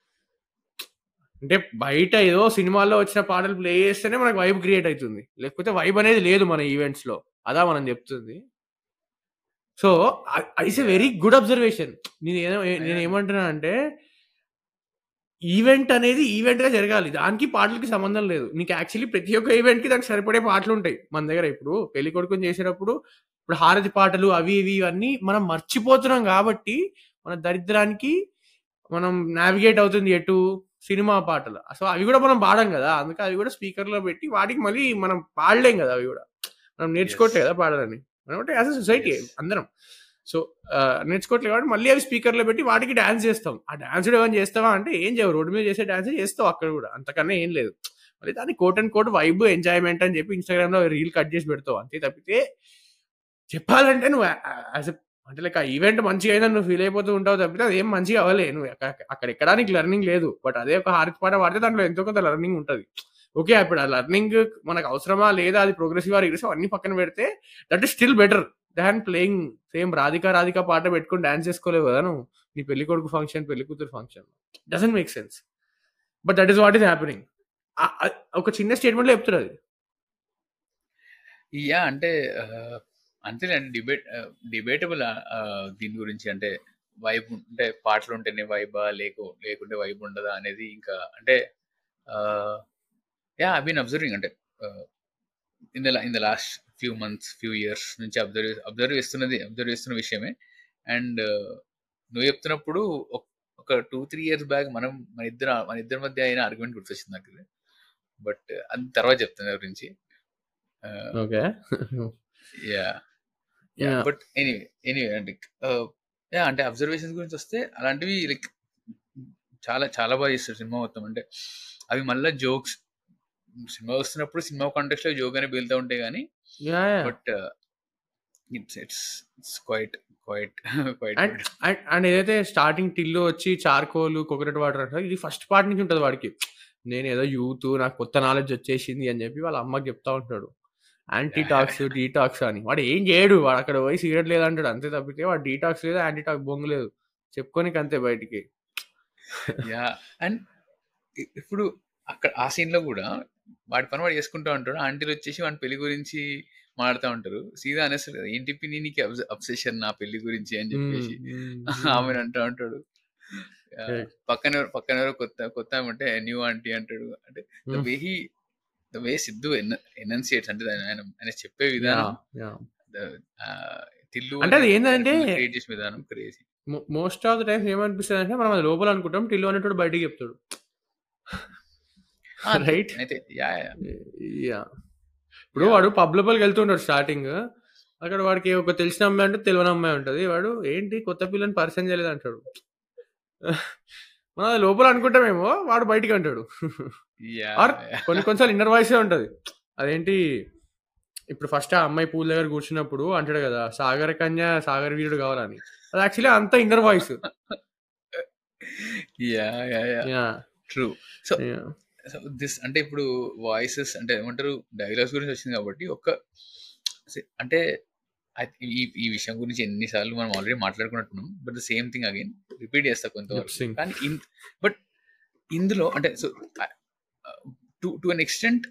అంటే బయట ఏదో సినిమాల్లో వచ్చిన పాటలు ప్లే చేస్తేనే మనకు వైబ్ క్రియేట్ అయితుంది. లేకపోతే వైబ్ అనేది లేదు మన ఈవెంట్స్‌లో. అదా మనం చెప్తుంది. So, ah, it's a very yeah! Good observation. నేనేదో అయినా నేనేమంటున్నానంటే ఈవెంట్ అనేది ఈవెంట్‌గా జరగాలి. దానికి పాటలకి సంబంధం లేదు. నీకు యాక్చువల్లీ ప్రతి ఒక్క ఈవెంట్‌కి దానికి సరిపడే పాటలుంటాయి. మన దగ్గర ఇప్పుడు పెళ్ళికొడుకుని చేసేటప్పుడు ఇప్పుడు హారతి పాటలు అవి ఇవి ఇవన్నీ మనం మర్చిపోతున్నాం కాబట్టి మన దరిద్రానికి మనం నావిగేట్ అవుతుంది ఎటు? సినిమా పాటలు. సో, అవి కూడా మనం పాడం కదా! అందుకే అవి కూడా స్పీకర్‌లో పెట్టి వాటికి మళ్ళీ మనం పాడలేం కదా! అవి కూడా. మనం యెస్. నేర్చుకోవట్లే కదా! పాడాలని. మనమంటే యాస్ ఎ సొసైటీ యెస్. అందరం. సో, ఆహ్, నేర్చుకోవట్లేదు కాబట్టి మళ్ళీ అవి స్పీకర్‌లో పెట్టి వాటికి డాన్స్ చేస్తాం. ఆ డాన్స్ కూడా ఏమైనా చేస్తావా అంటే ఏం చేయవు. రోడ్ మీద చేసే డాన్సే చేస్తావు అక్కడ కూడా. అంతకన్నా ఏం లేదు. మళ్ళీ దాన్ని quote and quote vibe, enjoyment అని చెప్పి ఇన్‌స్టాగ్రామ్‌లో రీల్ కట్ చేసి పెడతావు. అంతే తప్పితే చెప్పాలంటే నువ్వు యా యాస్ ఎ అంటే లైక్ ఆ ఈవెంట్ మంచిగా అయిందని నువ్వు ఫీల్ అయిపోతూ ఉంటావు తప్పితే అదేం మంచిగా అవ్వలే. నువ్వు అక్క అక్కడ ఎక్కడానికి లెర్నింగ్ లేదు. బట్ అదే ఒక హారతి పాట పాడితే దాంట్లో ఎంతో కొంత లెర్నింగ్ ఉంటది. ఓకే. ఇప్పుడు ఆ లెర్నింగ్ మనకు అవసరమా? లేదా? అది ప్రోగ్రెసివా? రిగ్రెసివా? అన్నీ పక్కన పెడితే that is still better than playing same 'Radhika Radhika' పాట పెట్టుకొని డాన్స్ చేసుకోలేవు కదా నువ్వు. నీ పెళ్ళికొడుకు ఫంక్షన్, పెళ్ళికూతురు function. Doesn't make sense. But that is what is happening. Ah, ah, ఒక చిన్న స్టేట్మెంట్‌లో చెప్తారది. యాహ్! అంటే ఆహ్, అంతేలేండి డిబేట్ ఆహ్, డిబేటబుల్ ఆహ్, ఆహ్, దీని గురించి అంటే వైబ్ అంటే పాటలుంటేనే వైబా? లేకు లేకుంటే వైబ్ ఉండదా? అనేది ఇంకా అంటే ah, yeah! I been observing అంటే ah, in the la in the last few months, few years నుంచి అబ్జర్వ్ అబ్జర్వ్ చేస్తున్నది అబ్జర్వ్ చేస్తున్న విషయమే. అండ్ నువ్వు చెప్తున్నప్పుడు ఒక్ ఒక 2, 3 ఇయర్స్ బ్యాక్ మనం మన ఇద్దర మన ఇద్దరి మధ్య అయిన ఆర్గ్యుమెంట్ గుర్తొచ్చింది నాకిది. బట్ అది తర్వాత చెప్తాను దాని గురించి. Ah, okay. Yeah! Yeah! Yeah! But anyway, anyway అంటే ఆహ్, యాహ్! అంటే అబ్జర్వేషన్స్ గురించొస్తే అలాంటివి లైక్ చాలా చాలా బాగా చేస్తారు సినిమా మొత్తం. అంటే అవి మళ్ళా జోక్స్ సినిమా వస్తున్నప్పుడు సినిమా కాంటెక్స్‌లో జోక్ అని పేలుతా ఉంటాయి గానీ yeah! Yeah! But it's it's it's quite quite quite and and and ఏదైతే స్టార్టింగ్ టిల్లు వచ్చి చార్కోల్ కోకోనట్ వాటర్ అంటారు ఇది ఫస్ట్ పార్ట్ నుంచి ఉంటుంది వాడికి నేను ఏదో యూత్ నాకు కొత్త నాలెడ్జ్ వచ్చేసింది అని చెప్పి వాళ్ళ అమ్మకి చెప్తా ఉంటాడు యాంటీ టాక్స్ డీటాక్స్ అని వాడు ఏం చేయడు వాడు అక్కడ పోయి సిగరెట్ లేదంటాడు అంతే తప్పితే వాడు డీటాక్స్ లేదు యాంటీ టాక్ బొంగు లేదు చెప్పుకోనికి అంతే బయటికి యా అండ్ ఇప్పుడు అక్కడ ఆ సీన్ లో కూడా వాడి పని వాడు చేసుకుంటూ ఉంటాడు ఆంటీలు వచ్చేసి వాడి పెళ్లి గురించి మాట్లాడుతూ ఉంటారు సీదా అనేస్తారు కదా ఏంటి పిన్ని నీకు అబ్సెషన్ నా పెళ్లి గురించి అని చెప్పేసి ఆమె అంటూ ఉంటాడు ఆ, Correct. పక్కన ఎవరు- పక్కన ఎవరో కొత్త కొత్త ఆమె అంటే న్యూ ఆంటీ అంటాడు అంటే the way he the way Siddhu enunciates అంటే ఆయన ఆయన ఆయన చెప్పే విధానం the- ఆ, తిల్లు అంటే అది ఏంటంటే- క్రియేట్ చేసిన విధానం crazy most of the times ఏమనిపిస్తుంది అంటే మనం అది లోపల అనుకుంటాం టిల్లు అనేటోడు బయటికి చెప్తాడు రైట్ అయితే యా యా యా ఇప్పుడు వాడు పబ్ లోపలికి వెళ్తుంటాడు స్టార్టింగ్ అక్కడ వాడికి ఒక తెలిసిన అమ్మాయి అంటే తెలియని అమ్మాయి ఉంటుంది వాడు ఏంటి కొత్త పిల్లని పరిచయం చేయలేదు అంటాడు మనం అది లోపల అనుకుంటామేమో వాడు బయటికి అంటాడు యా Or కొన్ని కొన్నిసార్లు ఇన్నర్ వాయిసే ఉంటుంది అదేంటి ఇప్పుడు ఫస్ట్ ఆ అమ్మాయి పూల దగ్గర కూర్చున్నప్పుడు అంటాడు కదా సాగర కన్య సాగర వీరుడు కావాలని అది యాక్చువల్లీ అంత inner voice yeah yeah yeah yeah true so so this అంటే ఇప్పుడు వాయిసెస్ అంటే ఏమంటారు డైలాగ్స్ గురించి వచ్చింది కాబట్టి ఒక సే- అంటే I- ఈ ఈ విషయం గురించి ఎన్నిసార్లు మనం ఆల్రెడీ మాట్లాడుకున్నట్టున్నాం but the same thing again repeat చేస్తా కొంతవరకు కానీ ఇన్ బట్ ఇందులో అంటే so to to an extent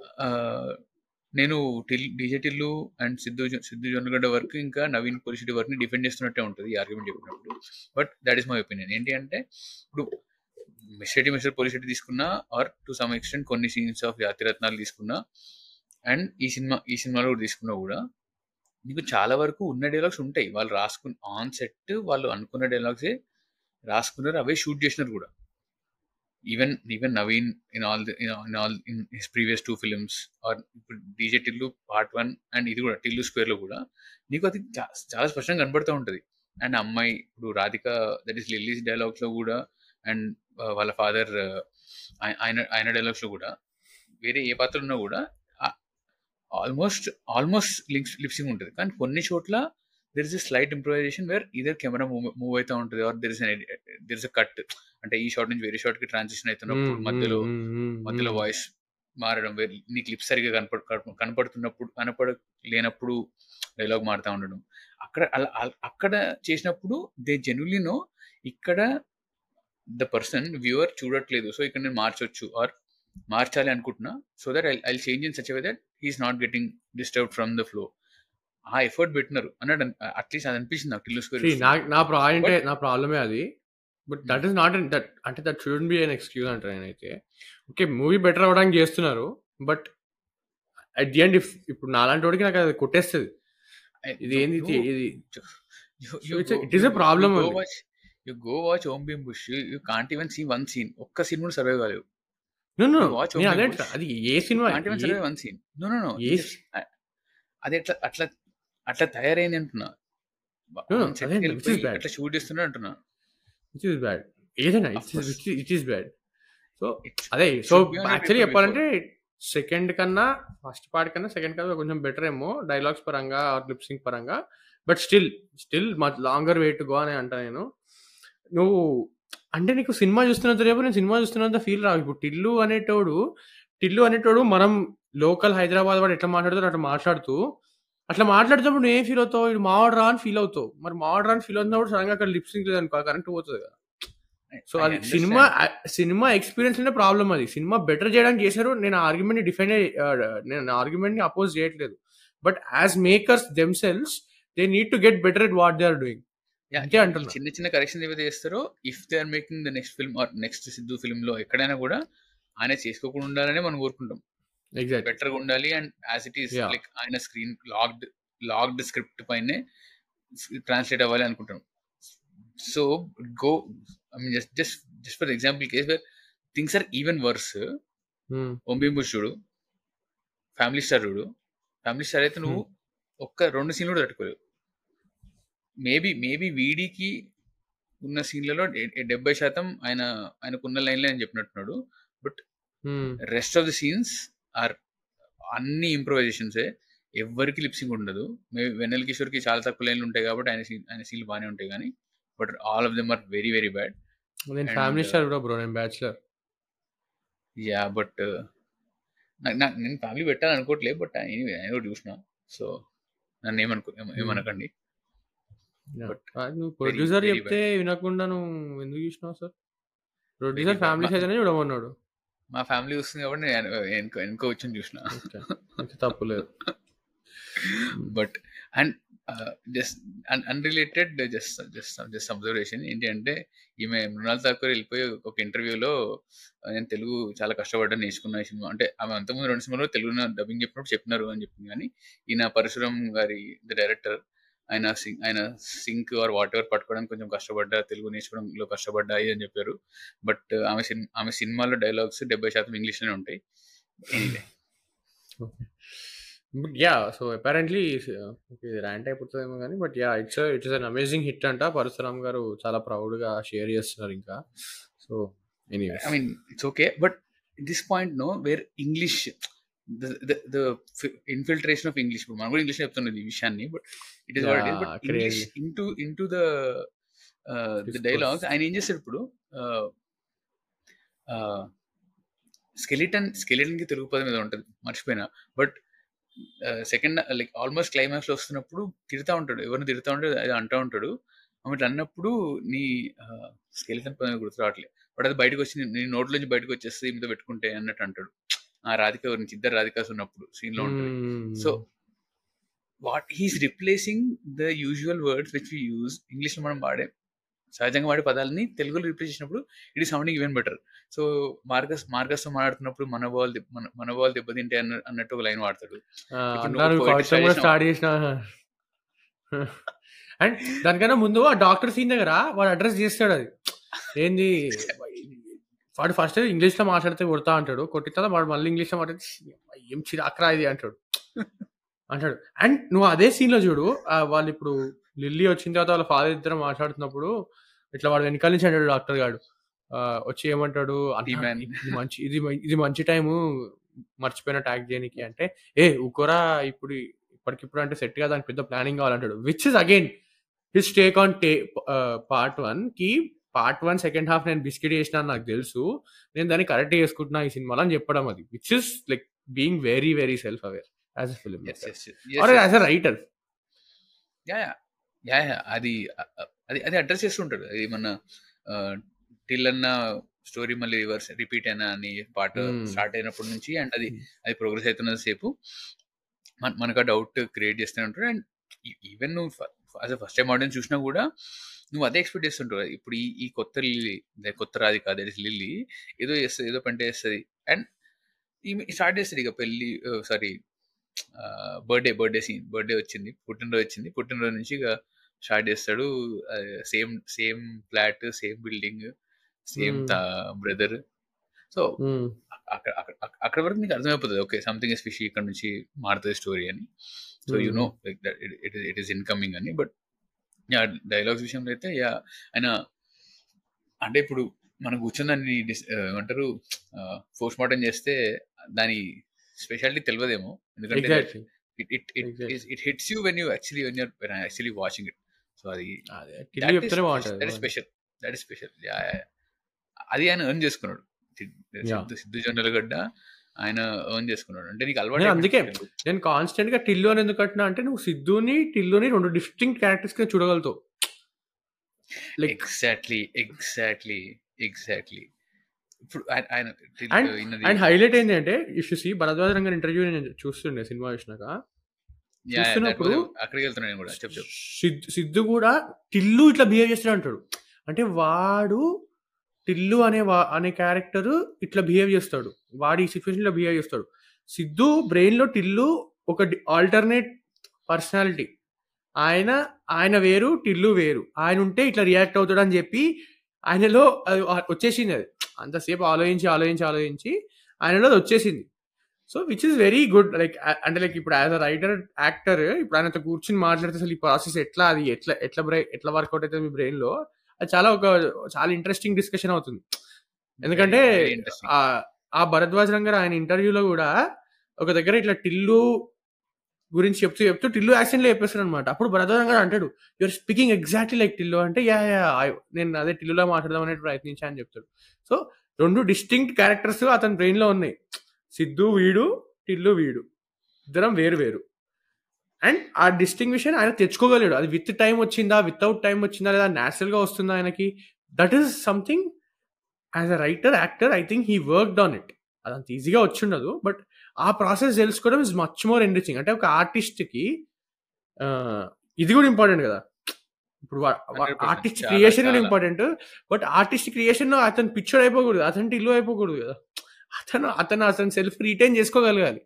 నేను till DJ Tillu and Siddhu జొ- సిద్ధు జొన్నగడ్డ వర్క్ ఇంకా నవీన్ పొలిసిటీ వర్క్ ని డిఫెండ్ చేస్తున్నట్టే ఉంటుంది ఈ ఆర్గ్యుమెంట్ చెప్పినప్పుడు but that is my opinion ఏంటి అంటే ఇప్పుడు మిస్టేటి మిస్టర్ పొలిసిటీ తీసుకున్నా ఆర్ టు సమ్ ఎక్స్టెంట్ కొన్ని సీన్స్ ఆఫ్ జాతిరత్నాలు తీసుకున్నా అండ్ ఈ సినిమా ఈ సినిమాలో కూడా తీసుకున్నా కూడా నీకు చాలా వరకు ఉన్న డైలాగ్స్ ఉంటాయి వాళ్ళు రాసుకున్న ఆన్ సెట్ వాళ్ళు అనుకున్న డైలాగ్సే రాసుకున్నారు అవే షూట్ చేసినారు కూడా even even Naveen in all in all in his previous two films or ఇప్పుడు DJ Tillu part one and ఇది కూడా టిల్లు స్క్వేర్ లో కూడా నీకు అది చా- చాలా స్పష్టంగా కనబడుతూ ఉంటది అండ్ అమ్మాయి ఇప్పుడు Radhika that is Lilly's dialogues లో కూడా అండ్ వాళ్ళ ఫాదర్ ఆయన ఆయన డైలాగ్స్ లో కూడా వేరే ఏ పాత్ర ఉన్నా కూడా ఆల్మోస్ట్ ఆల్మోస్ట్ లిప్స్ లిప్సింగ్ ఉంటుంది కానీ కొన్ని చోట్ల there is a slight improvisation where either camera move move అవుతూ ఉంటుంది or there is there is a cut అంటే ఈ షాట్ నుంచి వేరే షాట్ కి ట్రాన్సిషన్ అవుతున్నప్పుడు మధ్యలో మధ్యలో వాయిస్ మారడం వేరే నీ క్లిప్ సరిగా కనపడ కనప- కనపడుతున్నప్పుడు కనపడ లేనప్పుడు డైలాగ్ మారుతా ఉండడం అక్కడ అలా అల- అక్కడ చేసినప్పుడు దే జెన్యున్లీ నో ఇక్కడ ద పర్సన్ వ్యూవర్ చూడట్లేదు సో ఇక్కడ నేను మార్చొచ్చు ఆర్ మార్చాలి అనుకుంటున్నా so that I I change in such way that he's not getting disturb from the flow ఆ ఎఫర్ట్ పెట్టినారు అన్నాడు అట్లీస్ట్ అది అనిపించింది నాకు టిల్లు See, నా నా పాయింట్ But- నా ప్రాబ్లమే అది but that is not that అంటే that shouldn't be an excuse అంటారు నేనైతే ఓకే మూవీ బెటర్ అవ్వడానికి చేస్తున్నారు but at the end if ఇప్పుడు నాలాంటి వాడికి నాకు అది కొట్టేస్తుంది ఇది ఏంది ఇది ఇది it's a- it is a problem only. You go watch Om Bheem Bush you can't even see one scene ఒక్క సీన్ కూడా సర్వే కాలేవు No, no, You watch నేను Open అదే Bush. అది ఏ cinema can't even survive one scene no no no ఏ- అది ఎట్లా అట్లా అట్లా తయారైంది అంటున్నా No, no, On set అదే, కి which is వెళ్ళిపోయి bad. అట్లా షూట్ చేస్తున్నా అంటున్నా ఇట్ ఈస్ బ్యాడ్ ఏదైనా Of course. It is bad so It should- అదే it so should be on a actually paper చెప్పాలంటే సెకండ్ కన్నా ఫస్ట్ పార్ట్ కన్నా సెకండ్ కన్నా కొంచెం బెటర్ ఏమో డైలాగ్స్ పరంగా లిప్సింగ్ పరంగా but still still longer wait go అని అంటా నేను నువ్వు అంటే నీకు సినిమా చూస్తున్నంత రేపు నేను సినిమా చూస్తున్నంత ఫీల్ రావు ఇప్పుడు టిల్లు అనేటోడు టిల్లు అనేటోడు మనం లోకల్ హైదరాబాద్ వాడు ఎట్లా మాట్లాడుతాడు అట్లా మాట్లాడుతూ అట్లా మాట్లాడుతున్నప్పుడు నువ్వు ఏం ఫీల్ అవుతావు ఇది మావాడు రా అని ఫీల్ అవుతావు మరి మావాడు రా అని ఫీల్ అవుతున్నప్పుడు సడన్గా అక్కడ లిప్సింగ్ లేదనుకో కరెంట్ పోతుంది కదా సో I అది understand. సినిమా సినిమా ఎక్స్పీరియన్స్ అనే ప్రాబ్లం అది సినిమా బెటర్ చేయడానికి చేశారు నేను ఆర్గ్యుమెంట్ ని డిఫైన్ నేను ఆర్గ్యుమెంట్ ని అపోజ్ చేయట్లేదు but as makers themselves they need to get better at what they are doing Yeah, అంతే ఈ అంటున్నా. చిన్న చిన్న కరెక్షన్ ఏవైతే చేస్తారో if they are making the next film or next Siddhu film లో ఎక్కడైనా కూడా ఆయన చేసుకోకుండా ఉండాలని మనం కోరుకుంటాం ఎగ్జాక్ట్ బెటర్ గా ఉండాలి and as it is Yeah. Like ఆయన స్క్రీన్ లాక్డ్ లాక్డ్ స్క్రిప్ట్ పైనే ట్రాన్స్లేట్ అవ్వాలి అనుకుంటాం so go I mean just just just for example case where things are even worse Om Bheem Bush చూడు ఫ్యామిలీ స్టార్ చూడు ఫ్యామిలీ స్టార్ అయితే నువ్వు ఒక్క రెండు సీన్లు కూడా తట్టుకోలేవు మేబీ మేబీ వీడికి ఉన్న సీన్లలో డెబ్బై శాతం ఆయన ఆయనకున్న లైన్లే అని చెప్పినట్టున్నాడు but rest of the scenes are అన్ని ఇంప్రూవైజేషన్సే ఎవ్వరికి లిప్సింగ్ ఉండదు మేబీ వెన్నెల కిషోర్కి చాలా తక్కువ లైన్లు ఉంటాయి కాబట్టి ఆయన సీన్ ఆయన సీన్లు బాగానే ఉంటాయి కానీ but all of them are very very bad నేను And, ఫ్యామిలీ uh, స్టార్ కూడా బ్రో నేను బ్యాచులర్ యా బట్ నాకు నాకు నేను ఫ్యామిలీ పెట్టాలనుకోవట్లేదు బట్ ఎనీవే నేను కూడా చూసిన సో నన్ను ఏమనుకో ఏమ- ఏమనకండి But నువ్వు ప్రొడ్యూసర్ very చెప్తే వినకుండా నువ్వు ఎందుకు చూసినావు సార్ ప్రొడ్యూసర్ bad. ఫ్యామిలీ మా- సైజ్ అని చూడమన్నాడు మా ఫ్యామిలీ వస్తుంది కాబట్టి నేను వెనుక వెనుక వచ్చి చూసిన ఓకే అయితే తప్పులేదు but and just unrelated just just just observation ఏంటి అంటే ఈమె మృణాల్ ఠాకూర్ వెళ్ళిపోయి ఒక ఇంటర్వ్యూలో నేను తెలుగు చాలా కష్టపడ్డా నేర్చుకున్న ఈ సినిమా అంటే ఆమె అంతకుముందు రెండు సినిమాలో తెలుగు డబ్బింగ్ చెప్పినప్పుడు చెప్పినారు అని చెప్పింది కానీ ఈయన పరశురం గారి ద డైరెక్టర్ ఆయన సింగ్ ఆయన సింక్ ఆర్ వాట్ ఎవర్ పట్టుకోవడానికి కొంచెం కష్టపడ్డా తెలుగు నేర్చుకోవడంలో కష్టపడ్డాయి అని చెప్పారు బట్ ఆమె సినిమా ఆమె సినిమాలో డైలాగ్స్ డెబ్బై శాతం ఇంగ్లీష్లోనే ఉంటాయి anyway but yeah so apparently ఇది ర్యాంట్ అయిపోతుందేమో కానీ but yeah it's it's an amazing hit అంట పరశురామ్ గారు చాలా ప్రౌడ్గా షేర్ చేస్తున్నారు ఇంకా so anyways I mean, it's okay, but at this point, no, where English, the the, the f- infiltration of English, మనం కూడా ఇంగ్లీష్ చెప్తున్నది ఈ విషయాన్ని but it is what it Yeah, but English crazy. Into into the the Discourse. Dialogues ఆయన ఏం చేస్తాడు ఇప్పుడు skeleton skeleton కి తెలుగు పదం మీద ఉంటుంది మర్చిపోయినా but second like almost climax లో వస్తున్నప్పుడు తిడతా ఉంటాడు ఎవరిని తిడతా ఉంటాడు అది అంటా ఉంటాడు ఆమె ఇట్లా అన్నప్పుడు నీ స్కెలిటన్ పదం గుర్తు రావట్లేదు బట్ అది బయటకు వచ్చి నీ నోట్లో నుంచి బయటకు వచ్చేస్తే ఈమెతో పెట్టుకుంటే అన్నట్టు అంటాడు ఆ రాధిక గురించి ఇద్దరు రాధికాస్ ఉన్నప్పుడు సీన్ లో ఉంటుంది so what he's replacing the usual words which we use English లో మనం వాడే సహజంగా వాడే పదాలని తెలుగులో రిప్లేస్ చేసినప్పుడు ఇట్ ఈ సౌండింగ్ ఈవెన్ బెటర్ సో మార్గస్ మార్గస్ తో మాట్లాడుతున్నప్పుడు మన బాల్ మన మన బాల్ దెబ్బతింటే అన్న అన్నట్టు ఒక లైన్ వాడతాడు ఇప్పుడు నువ్వు అందరూ poetry కవిత్వం style కూడా చేసినావు. స్టార్ట్ చేసిన అండ్ దానికన్నా ముందు ఆ డాక్టర్ సీన్ దగ్గర వాడు అడ్రస్ చేస్తాడు అది ఏంది వాడు ఫస్ట్ ఇంగ్లీష్ లో మాట్లాడితే కొడతా అంటాడు కొట్టిన వాడు మళ్ళీ ఇంగ్లీష్ లో మాట్లాడితే ఏం చిరాకరా ఇది అంటాడు అంటాడు అండ్ నువ్వు అదే సీన్ లో చూడు ఆ వాళ్ళు ఇప్పుడు లిల్లీ వచ్చిన తర్వాత వాళ్ళ ఫాదర్ ఇద్దరు మాట్లాడుతున్నప్పుడు ఇట్లా వాడు వెనకాల నుంచి అంటాడు డాక్టర్ గాడు ఆ, వచ్చి ఏమంటాడు "అన్నా, T-man." ఇది మంచి ఇది మ- ఇది మంచి టైము మర్చిపోయిన ట్యాగ్ చేయడానికి అంటే ఏ ఊకోరా ఇప్పుడు ఇప్పటికిప్పుడు అంటే సెట్ గా దానికి పెద్ద ప్లానింగ్ కావాలంటాడు which is again his take on టే పార్ట్ వన్ కి పార్ట్ వన్ సెకండ్ హాఫ్ నేను బిస్కెట్ చేసిన అని నాకు తెలుసు నేను దాన్ని కరెక్ట్ చేసుకుంటున్నా ఈ సినిమాలో అని చెప్పడం అది which is like being very very self aware as a film Yes, yes, yes. Or Yes, as a writer yeah yeah yeah yeah అది అది అది అడ్రస్ చేస్తుంటాడు అది మన టిల్ అన్న స్టోరీ మళ్ళీ రివర్స్ రిపీట్ అయినా అని పాట Hmm. స్టార్ట్ అయినప్పటి నుంచి అండ్ అది Hmm. అది ప్రోగ్రెస్ అవుతున్నది సేపు మన మనకు ఆ డౌట్ క్రియేట్ చేస్తూనే ఉంటాడు అండ్ ఈవెన్ నువ్వు as a first time audience చూసినా కూడా నువ్వు అదే ఎక్స్పెక్ట్ చేస్తుంటావు ఈ ఈ కొత్త లిల్లీ అదే కొత్త రాది కాదు అది లిల్లీ ఏదో చేస్తుంది ఏదో పంట చేస్తుంది అండ్ ఈమె స్టార్ట్ చేస్తుంది ఇక పెళ్ళి sorry birthday birthday scene birthday వచ్చింది పుట్టినరోజు వచ్చింది పుట్టినరోజు నుంచి ఇక స్టార్ట్ చేస్తాడు same same flat same building same Hmm. Brother so అక్కడ అక్కడ అక్కడ- అక్కడ వరకు నీకు అర్థమైపోతుంది ఓకే సంథింగ్ ఇస్ ఫిష్ ఇక్కడ నుంచి మారుతుంది స్టోరీ అని so you know like that it it is incoming అని బట్ యా డైలాగ్స్ విషయంలో అయితే యా ఆయన అంటే ఇప్పుడు మనం కూర్చొని దాన్ని dis- ఆ, ఏమంటారు పోస్ట్ మార్టం చేస్తే దాని స్పెషాలిటీ తెలియదేమో ఎందుకంటే exactly it it it Exactly. It hits you when you actually when you're when actually watching it so అది అదే టిల్లు చెప్తేనే దట్ బాగుంటుంది is special that is special అది ఆయన ఎర్న్ చేసుకున్నాడు సిద్ధు- Yeah. సిద్ధు సిద్ధు జొన్నలగడ్డ ఆయన ఎర్న్ చేసుకున్నాడు అంటే నీకు నేను అలవాటు అందుకే అయిపోయింది. నేను కాన్స్టెంట్ గా టిల్లు అని ఎందుకు కట్టినా అంటే నువ్వు సిద్ధుని టిల్లుని రెండు డిస్టింక్ట్ క్యారెక్టర్స్ గా చూడగలుగుతావు లైక్ ఎగ్జాక్ట్లీ ఎగ్జాక్ట్లీ ఎగ్జాక్ట్లీ ఇప్పుడు ఆయన- ఆయన And- ఈయనది- అండ్ హైలైట్ ఏంటి అంటే if see Baradwaj Rangan interview నేను చూస్తుండే సినిమా చూసినాక Yeah, yeah, that చూస్తున్నప్పుడు was- అక్కడికి వెళ్తున్నాను నేను కూడా చెప్పు చెప్పు సిద్ధు సిద్ధు కూడా టిల్లు ఇట్లా బిహేవ్ చేస్తాడు అంటాడు అంటే వాడు టిల్లు అనే వా అనే క్యారెక్టర్ ఇట్లా బిహేవ్ చేస్తాడు వాడు ఈ సిచ్యువేషన్ లో బిహేవ్ చేస్తాడు సిద్ధు బ్రెయిన్ లో టిల్లు ఒక ఆల్టర్నేట్ పర్సనాలిటీ ఆయన ఆయన వేరు టిల్లు వేరు ఆయన ఉంటే ఇట్లా రియాక్ట్ అవుతాడు అని చెప్పి ఆయనలో అది వచ్చేసింది అది అంతసేపు ఆలోచించి ఆలోచించి ఆలోచించి ఆయనలో అది వచ్చేసింది so which is very good like అంటే లైక్ ఇప్పుడు యాజ్ అ రైటర్ యాక్టర్ ఇప్పుడు ఆయనతో కూర్చుని మాట్లాడితే అసలు ఈ ప్రాసెస్ ఎట్లా అది ఎట్లా ఎట్లా బ్రెయిన్ ఎట్లా వర్కౌట్ అవుతుంది మీ బ్రెయిన్ లో అది చాలా ఒక చాలా ఇంట్రెస్టింగ్ డిస్కషన్ అవుతుంది ఎందుకంటే Very, very interesting. ఆ ఆ భరద్వాజ్ రంగర్ ఆయన ఇంటర్వ్యూలో కూడా ఒక దగ్గర ఇట్లా టిల్లు గురించి చెప్తూ చెప్తూ టిల్లు యాక్సెంట్ లో చెప్పేస్తాడు అనమాట అప్పుడు బ్రదర్ గారు అంటాడు you're speaking exactly like Tillu అంటే యా యా I- నేను అదే టిల్లులా మాట్లాడదాం అనేది ప్రయత్నించా అని చెప్తాడు సో రెండు డిస్టింక్ట్ క్యారెక్టర్స్ అతని బ్రెయిన్ లో ఉన్నాయి సిద్ధు వీడు టిల్లు వీడు ఇద్దరం వేరు వేరు అండ్ ఆ డిస్టింగ్విషన్ ఆయన తెచ్చుకోగలిగాడు అది విత్ టైం వచ్చిందా వితౌట్ టైం వచ్చిందా లేదా natural గా వస్తుందా ఆయనకి that is something as a writer actor I think he worked on it అదంత ఈజీగా వచ్చి ఉండదు బట్ ఆ ప్రాసెస్ తెలుసుకోవడం ఇస్ మచ్ మోర్ ఎంరిచింగ్ అంటే ఒక ఆర్టిస్ట్కి ఇది కూడా ఇంపార్టెంట్ కదా ఇప్పుడు 100% ఆర్టిస్ట్ చాలా, క్రియేషన్ కూడా చాలా. ఇంపార్టెంట్ బట్ ఆర్టిస్ట్ క్రియేషన్ లో అతను పిక్చర్ అయిపోకూడదు అతను ఇల్లు అయిపోకూడదు కదా అతను అతను అతను సెల్ఫ్ రిటైన్ చేసుకోగలగాలి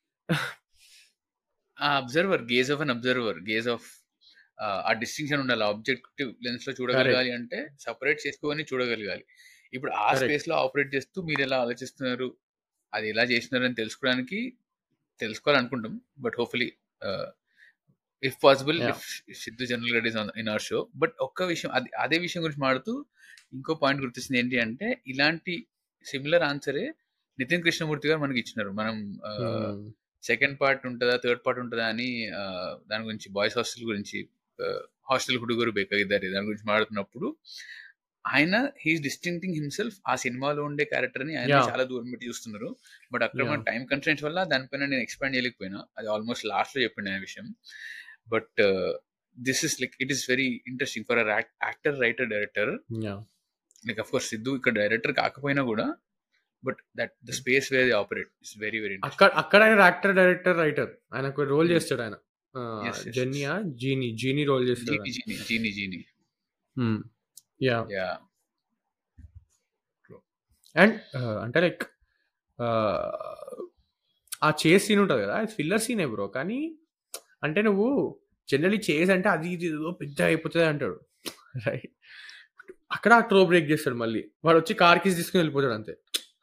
ఆ observer gaze of an observer gaze of ఆ డిస్టింక్షన్ ఉండాలి ఆబ్జెక్టివ్ లెన్స్ లో చూడగలగాలి అంటే సపరేట్ చేసుకొని చూడగలగాలి ఇప్పుడు ఆ Correct. స్పేస్ లో ఆపరేట్ చేస్తూ మీరు ఎలా ఆలోచిస్తున్నారు అది ఎలా చేస్తున్నారు అని తెలుసుకోవడానికి తెలుసుకోవాలనుకుంటాం but hopefully if possible Yeah. If Siddhu Jonnalagadda is in our show but ఒక్క విషయం అది అదే విషయం గురించి మాడుతూ ఇంకో పాయింట్ గుర్తొచ్చింది ఏంటి అంటే ఇలాంటి సిమిలర్ ఆన్సరే నితిన్ కృష్ణమూర్తి గారు మనకి ఇచ్చినారు మనం ఆ, సెకండ్ పార్ట్ ఉంటుందా థర్డ్ పార్ట్ ఉంటుందా అని ఆ, దాని గురించి బాయ్స్ హాస్టల్ గురించి హాస్టల్ హుడుగురు బేక ఇద్దరు దాని గురించి మాట్లాడుతున్నప్పుడు ఆయన హీస్ డిస్టింక్టింగ్ హిమ్సెల్ఫ్ ఆ సినిమాలో ఉండే క్యారెక్టర్ ని ఆయన Yeah. చాలా దూరం పెట్టి చూస్తున్నారు బట్ అక్కడ మన Yeah. టైం కన్స్టెంట్స్ వల్ల దానిపైన నేను ఎక్స్పాండ్ చేయలేకపోయినా అది ఆల్మోస్ట్ లాస్ట్ లో చెప్పిండు ఆ విషయం but this is like it is very interesting for actor writer director like of course Siddhu ఇక్కడ డైరెక్టర్ కాకపోయినా కూడా but that the space where the operate is very very అక్కడ అక్కడ ఆయన యాక్టర్ డైరెక్టర్ రైటర్ ఆయన ఒక రోల్ చేస్తాడు ఆయన Yes, yes, జెనియా జీని జీని రోల్ చేస్తాడు జీని జీని జీని జీని యా యా అండ్ అంటే లైక్ ఆ చేస్ సీన్ ఉంటుంది కదా అది ఫిల్లర్ సీనే బ్రో కానీ అంటే నువ్వు జనరలీ చేస్ అంటే అది ఇది ఏదో పెద్ద అయిపోతుంది అంటాడు రైట్ అక్కడ ఆ ట్రో బ్రేక్ చేస్తాడు మళ్ళీ వాడు వచ్చి కార్ కీస్ తీసుకుని వెళ్ళిపోతాడు అంతే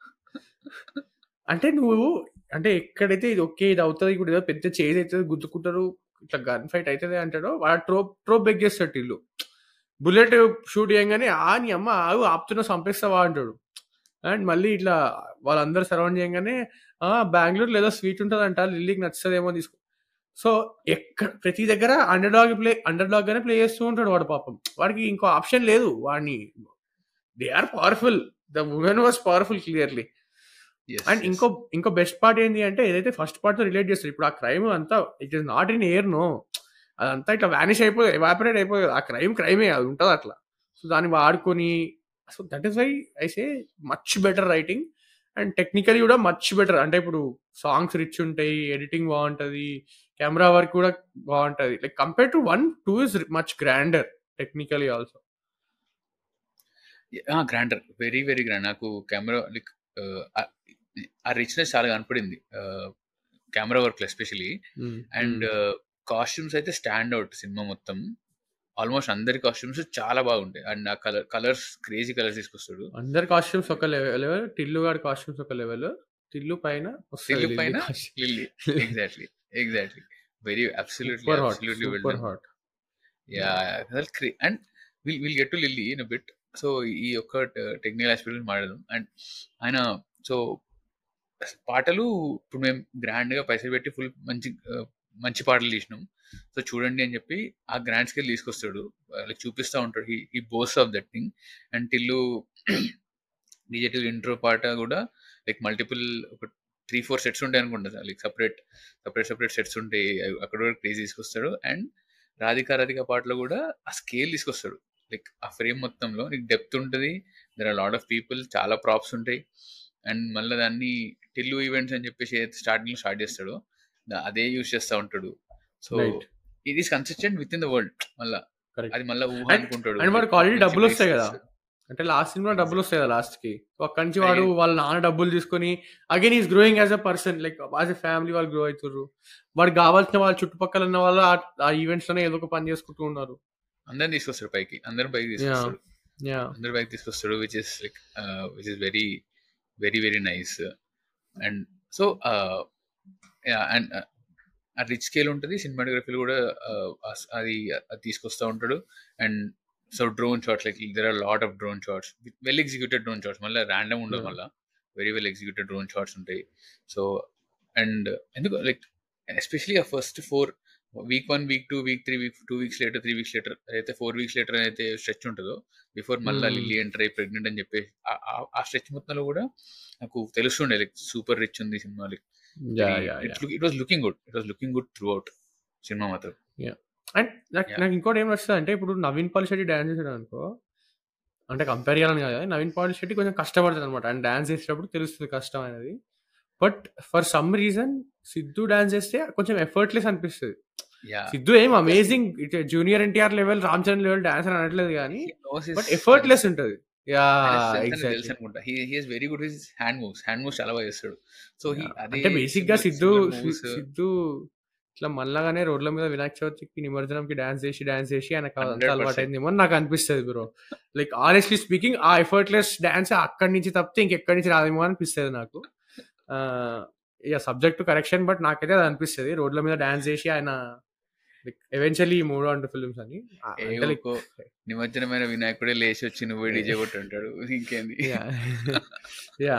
అంటే నువ్వు అంటే ఎక్కడైతే ఇది ఓకే ఇది అవుతుంది ఇప్పుడు ఏదో పెద్ద చేజ్ అవుతుంది గుద్దుకుంటారు ఇట్లా గన్ ఫైట్ అవుతుంది అంటాడో వాడు ట్రో ట్రో బ్రేక్ చేస్తాడు ఇల్లు బుల్లెట్ షూట్ చేయగానే ఆ నీ అమ్మ ఆగు ఆపుతున్నా చంపేస్తావా అంటాడు అండ్ మళ్ళీ ఇట్లా వాళ్ళందరూ సరౌండ్ చేయగానే "ఆ, బెంగళూరు లేదా స్వీట్ ఉంటుందంట లిల్లీకి నచ్చుతుందేమో తీసుకో సో ఎక్కడ ప్రతి దగ్గర underdog play underdog గానే ప్లే చేస్తూ ఉంటాడు వాడు పాపం వాడికి ఇంకో ఆప్షన్ లేదు వాడిని they are powerful the women was powerful clearly and ఇంకో ఇంకో బెస్ట్ పార్ట్ ఏంటి అంటే ఏదైతే ఫస్ట్ పార్ట్ తో రిలేట్ చేస్తారు ఇప్పుడు ఆ క్రైమ్ అంతా it is not in air no అదంతా ఇట్లా వానిష్ అయిపోయి ఎవాపరేట్ అయిపోయి ఆ క్రైమ్ క్రైమే అది ఉంటుంది అట్లా సో దాన్ని వాడుకొని so that is why I say much better writing and technically కూడా మచ్ బెటర్ అంటే ఇప్పుడు సాంగ్స్ రిచ్ ఉంటాయి ఎడిటింగ్ బాగుంటది కెమెరా వర్క్ కూడా బాగుంటది like compare to one two is much grander technically also grander very very grand నాకు camera like ఆ richness చాలా కనపడింది camera work especially and costumes అయితే స్టాండ్ అవుట్ సినిమా మొత్తం ఆల్మోస్ట్ అందరి కాస్ట్యూమ్స్ చాలా బాగుంటాయి అండ్ ఆ కలర్ కలర్స్ క్రేజీ కలర్స్ తీసుకొస్తాడు అందరి కాస్ట్యూమ్స్ ఒక లెవెల్ టిల్లు గారి కాస్ట్యూమ్స్ ఒక లెవెల్ టిల్లు పైన వస్తది టిల్లు లిల్లీ పైన costume. Lilly exactly exactly very absolutely super hot absolutely well super hot yeah and will will get to Lilly in bit so ఈ ఒక్క టెక్నికల్ ఆస్పెక్ట్ మాట్లాడదాం అండ్ ఆయన సో పాటలు ఇప్పుడు మేము గ్రాండ్ గా పైసలు పెట్టి ఫుల్ మంచి uh, మంచి పాటలు తీసినాం సో చూడండి అని చెప్పి ఆ గ్రాండ్ స్కేల్ తీసుకొస్తాడు లైక్ చూపిస్తూ ఉంటాడు ఈ ఈ boss of that thing and Tillu digital intro పాట కూడా లైక్ మల్టిపుల్ ఒక త్రీ ఫోర్ సెట్స్ ఉంటాయి అనుకుంటా like separate separate separate sets ఉంటాయి అవి అక్కడ కూడా క్రేజ్ తీసుకొస్తాడు అండ్ రాధికా రాధికా పాటలో కూడా ఆ స్కేల్ తీసుకొస్తాడు లైక్ ఆ ఫ్రేమ్ మొత్తంలో నీకు డెప్త్ ఉంటుంది there are lot of people చాలా ప్రాప్స్ ఉంటాయి అండ్ మళ్ళీ దాన్ని టిల్లు ఈవెంట్స్ అని చెప్పేసి స్టార్టింగ్ స్టార్ట్ చేస్తాడో దా- అదే యూస్ చేస్తూ ఉంటాడు సో రైట్ ఇది is consistent with in the world మళ్ళా కరెక్ట్ అది మళ్ళీ ఊహ And- అనుకుంటాడు and వాడికి already మంచి డబ్బులు place వస్తాయి కదా. చేస్తాడు. అంటే లాస్ట్ సినిమా డబ్బులు వస్తాయి కదా లాస్ట్ కి సో అక్కడి నుంచి Right. వాడు వాళ్ళ నాన్న డబ్బులు తీసుకొని again is growing as a person like as a family వాళ్ళు గ్రో అవుతారు వాడికి కావాల్సిన వాళ్ళ చుట్టుపక్కల ఉన్న వాళ్ళు ఆ- ఆ ఈవెంట్స్ లోనే ఏదో ఒక పని చేసుకుంటూ ఉన్నారు అందరిని తీసుకొస్తాడు పైకి అందరం పైకి తీసుకొస్తాడు యా అందరు పైకి తీసుకొస్తాడు which is like which is very very very nice and so and ఆ రిచ్ స్కేల్ ఉంటుంది సినిమాటోగ్రఫీలో కూడా uh, అస్- అది అది తీసుకొస్తూ ఉంటాడు and so drone shots like there are lot of drone shots well executed drone shots మళ్ళీ ర్యాండమ్ ఉండదు Yeah. మళ్ళీ very well executed drone shots ఉంటాయి సో అండ్ ఎందుకు లైక్ ఎస్పెషలీ ఆ first four week one week two week three week two weeks later three weeks later అయితే four weeks later అయితే stretch ఉంటుందో before మళ్ళీ Hmm. Lilly enter అయ్యి pregnant అని చెప్పి ఆ- ఆ- ఆ స్ట్రెచ్ మొత్తంలో కూడా నాకు తెలుస్తుండే లైక్ సూపర్ రిచ్ ఉంది cinema like yeah yeah yeah it was looking good it was looking good throughout cinema మాత్రం అండ్ నాకు Yeah. నాకు ఇంకోటి ఏం నచ్చుతుంది అంటే ఇప్పుడు నవీన్ పాల్ శెట్టి డాన్స్ చేసాడు అనుకో అంటే కంపేర్ చేయాలని కాదు నవీన్ పాల్ శెట్టి కొంచెం కష్టపడుతుంది అనమాట అండ్ డాన్స్ చేసేటప్పుడు తెలుస్తుంది కష్టం అనేది but for some reason Siddhu dance చేస్తే కొంచెం ఎఫర్ట్లెస్ అనిపిస్తుంది యా సిద్ధు ఏం amazing it junior NTR level Ram Charan level dance అని అనట్లేదు కానీ బట్ ఎఫర్ట్లెస్ ఉంటుంది యా ఎగ్జాక్ట్లీ తెలుసు అనుకుంటా he he's very good his hand moves hand moves చాలా బాగా చేస్తాడు సో హీ అదే అంటే బేసిక్ గా సిద్ధు మూవ్స్ సిద్ధు ఇట్లా మళ్ళాగానే రోడ్ల మీద వినాయక చవితికి నిమజ్జనంకి డాన్స్ చేసి డాన్స్ చేసి ఆయనకు అంత 100%. అలవాటు అయిందేమో అని నాకు అనిపిస్తుంది బ్రో లైక్ ఆనెస్ట్లీ స్పీకింగ్ ఆ ఎఫర్ట్లెస్ డాన్స్ అక్కడి నుంచి తప్పితే ఇంకెక్కడి నుంచి రాదేమో అనిపిస్తుంది నాకు ఇక సబ్జెక్ట్ కరెక్షన్ బట్ నాకైతే అది అనిపిస్తుంది రోడ్ల మీద డాన్స్ చేసి ఆయన ఎవెన్చువల్లీ మూడో అంటూ ఫిల్మ్స్ అని ఆ, అంటే like, నిమజ్జనమైన వినాయకుడే లేచి వచ్చి నువ్వు డీజే కొట్టి అంటాడు ఇంకేంది యా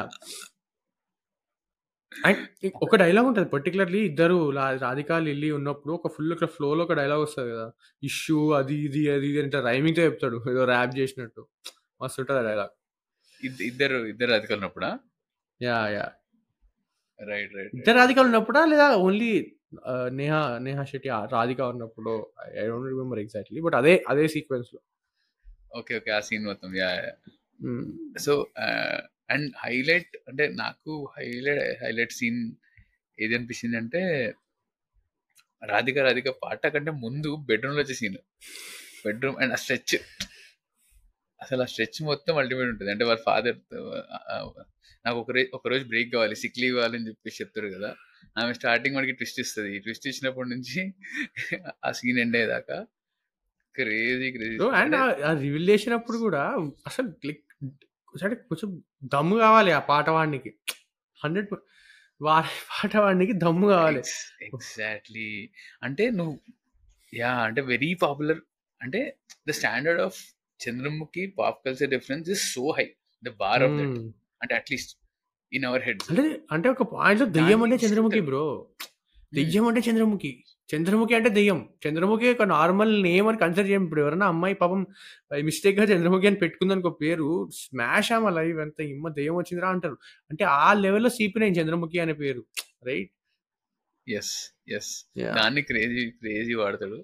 అండ్ ఒక డైలాగ్ ఉంటుంది పర్టికులర్లీ ఇద్దరు లా- రాధిక లిల్లీ ఉన్నప్పుడు ఒక ఫుల్ ఇట్లా ఫ్లోలో ఒక డైలాగ్ వస్తుంది కదా ఇష్యూ అది ఇది అది ఇది అంటే రైమింగ్ తో చెప్తాడు ఏదో ర్యాప్ చేసినట్టు మస్తు ఉంటుంది ఆ డైలాగ్ ఇద్ద- ఇద్దరు ఇద్దరు అధికారులు ఉన్నప్పుడా యా యా రైట్ రైట్ ఇద్దరు రాధిక ఉన్నప్పుడా లేదా ఓన్లీ నేహా నేహా శెట్టి ఆ రాధిక ఉన్నప్పుడు I don't remember exactly but అదే అదే సీక్వెన్స్ లో ఓకే ఓకే ఆ సీన్ మొత్తం యా సో అండ్ హైలైట్ అంటే నాకు హైలైట్ హైలైట్ సీన్ ఏది అనిపించింది అంటే రాధిక రాధిక పాట కంటే ముందు బెడ్రూమ్ లో వచ్చే సీన్ బెడ్రూమ్ అండ్ ఆ స్ట్రెచ్ అసలు ఆ స్ట్రెచ్ మొత్తం అల్టిమేట్ ఉంటుంది అంటే వాళ్ళ ఫాదర్ నాకు ఒక రోజు ఒక రోజు బ్రేక్ కావాలి సిక్ లీవ్ కావాలని చెప్పేసి చెప్తారు కదా ఆమె స్టార్టింగ్ మనకి ట్విస్ట్ ఇస్తుంది ట్విస్ట్ ఇచ్చినప్పటి నుంచి ఆ సీన్ ఎండ్ అయ్యేదాకా క్రేజీ క్రేజీ అండ్ ఆ రివీల్ చేసినప్పుడు కూడా అసలు క్లిక్ అంటే కొంచెం దమ్ము కావాలి ఆ పాట వాడినికి హండ్రెడ్ పాట వాడినికి దమ్ము కావాలి ఎగ్జాక్ట్లీ అంటే నువ్వు యా అంటే వెరీ పాపులర్ అంటే the standard of Chandramukhi pop culture difference is so high the bar of that hmm. అంటే అట్లీస్ట్ ఇన్ అవర్ హెడ్స్ అంటే అంటే ఒక పాయింట్ లో దెయ్యం అంటే దాన్ని చంద్రముఖి ఇస్తారు. బ్రో దెయ్యం అంటే చంద్రముఖి చంద్రముఖి అంటే దెయ్యం చంద్రముఖి ఒక నార్మల్ నేమ్ అని కన్సిడర్ చేయం ఇప్పుడు ఎవరైనా అమ్మాయి పాపం మిస్టేక్ గా చంద్రముఖి అని పెట్టుకుందని ఒక పేరు స్మాష్ ఆమె లైవ్ ఎంత ఇమ్మ దెయ్యం వచ్చిందిరా అంటారు అంటే ఆ లెవెల్లో సీపినాయి చంద్రముఖి అనే పేరు రైట్ ఎస్ ఎస్ దాన్ని క్రేజీ క్రేజీ వాడతాడు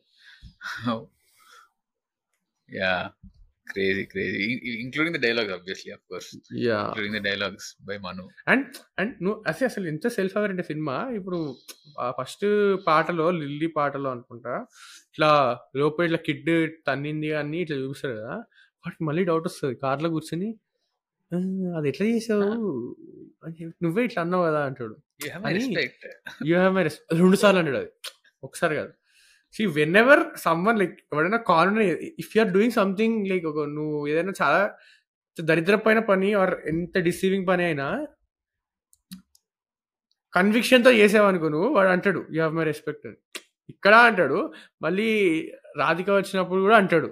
yeah crazy crazy including the dialogue obviously of course yeah including the dialogues by Manu and and నువ్వు అసలు అసలు ఎంత సెల్ఫ్ అవేర్ అంటే సినిమా ఇప్పుడు ఫస్ట్ పాటలో లిల్లీ పాటలో అనుకుంటా ఇట్లా లోపల ఇట్లా కిడ్ తన్నింది అని ఇట్లా చూపిస్తాడు కదా వాటికి మళ్ళీ డౌట్ వస్తుంది కార్లో కూర్చొని "ఆ, అది ఎట్లా చేసావు అని చెప్పి, నువ్వే ఇట్లా అన్నావు కదా అంటాడు యూ హ్యావ్ అని- రెస్పెక్ట్ యూ హ్యావ్ మై రెండు సార్లు అంటాడు అది ఒకసారి కాదు see whenever someone like ఎవరైనా కాన్ if you are doing something like ఒక నువ్వు ఏదైనా చాలా దరిద్రపైన పని ఆర్ ఎంత డిసీవింగ్ పని అయినా కన్విక్షన్ తో చేసావనుకో నువ్వు వాడు అంటాడు యూ హ్యావ్ మై రెస్పెక్ట్ అని ఇక్కడ అంటాడు మళ్ళీ రాధిక వచ్చినప్పుడు కూడా అంటాడు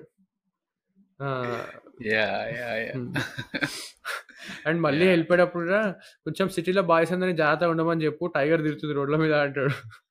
యా యా యా అండ్ మళ్ళీ Yeah. వెళ్ళిపోయేటప్పుడు కూడా కొంచెం సిటీలో బాయ్స్ అందరినీ జాగ్రత్తగా ఉండమని చెప్పు టైగర్ తిరుగుతుంది రోడ్ల మీద అంటాడు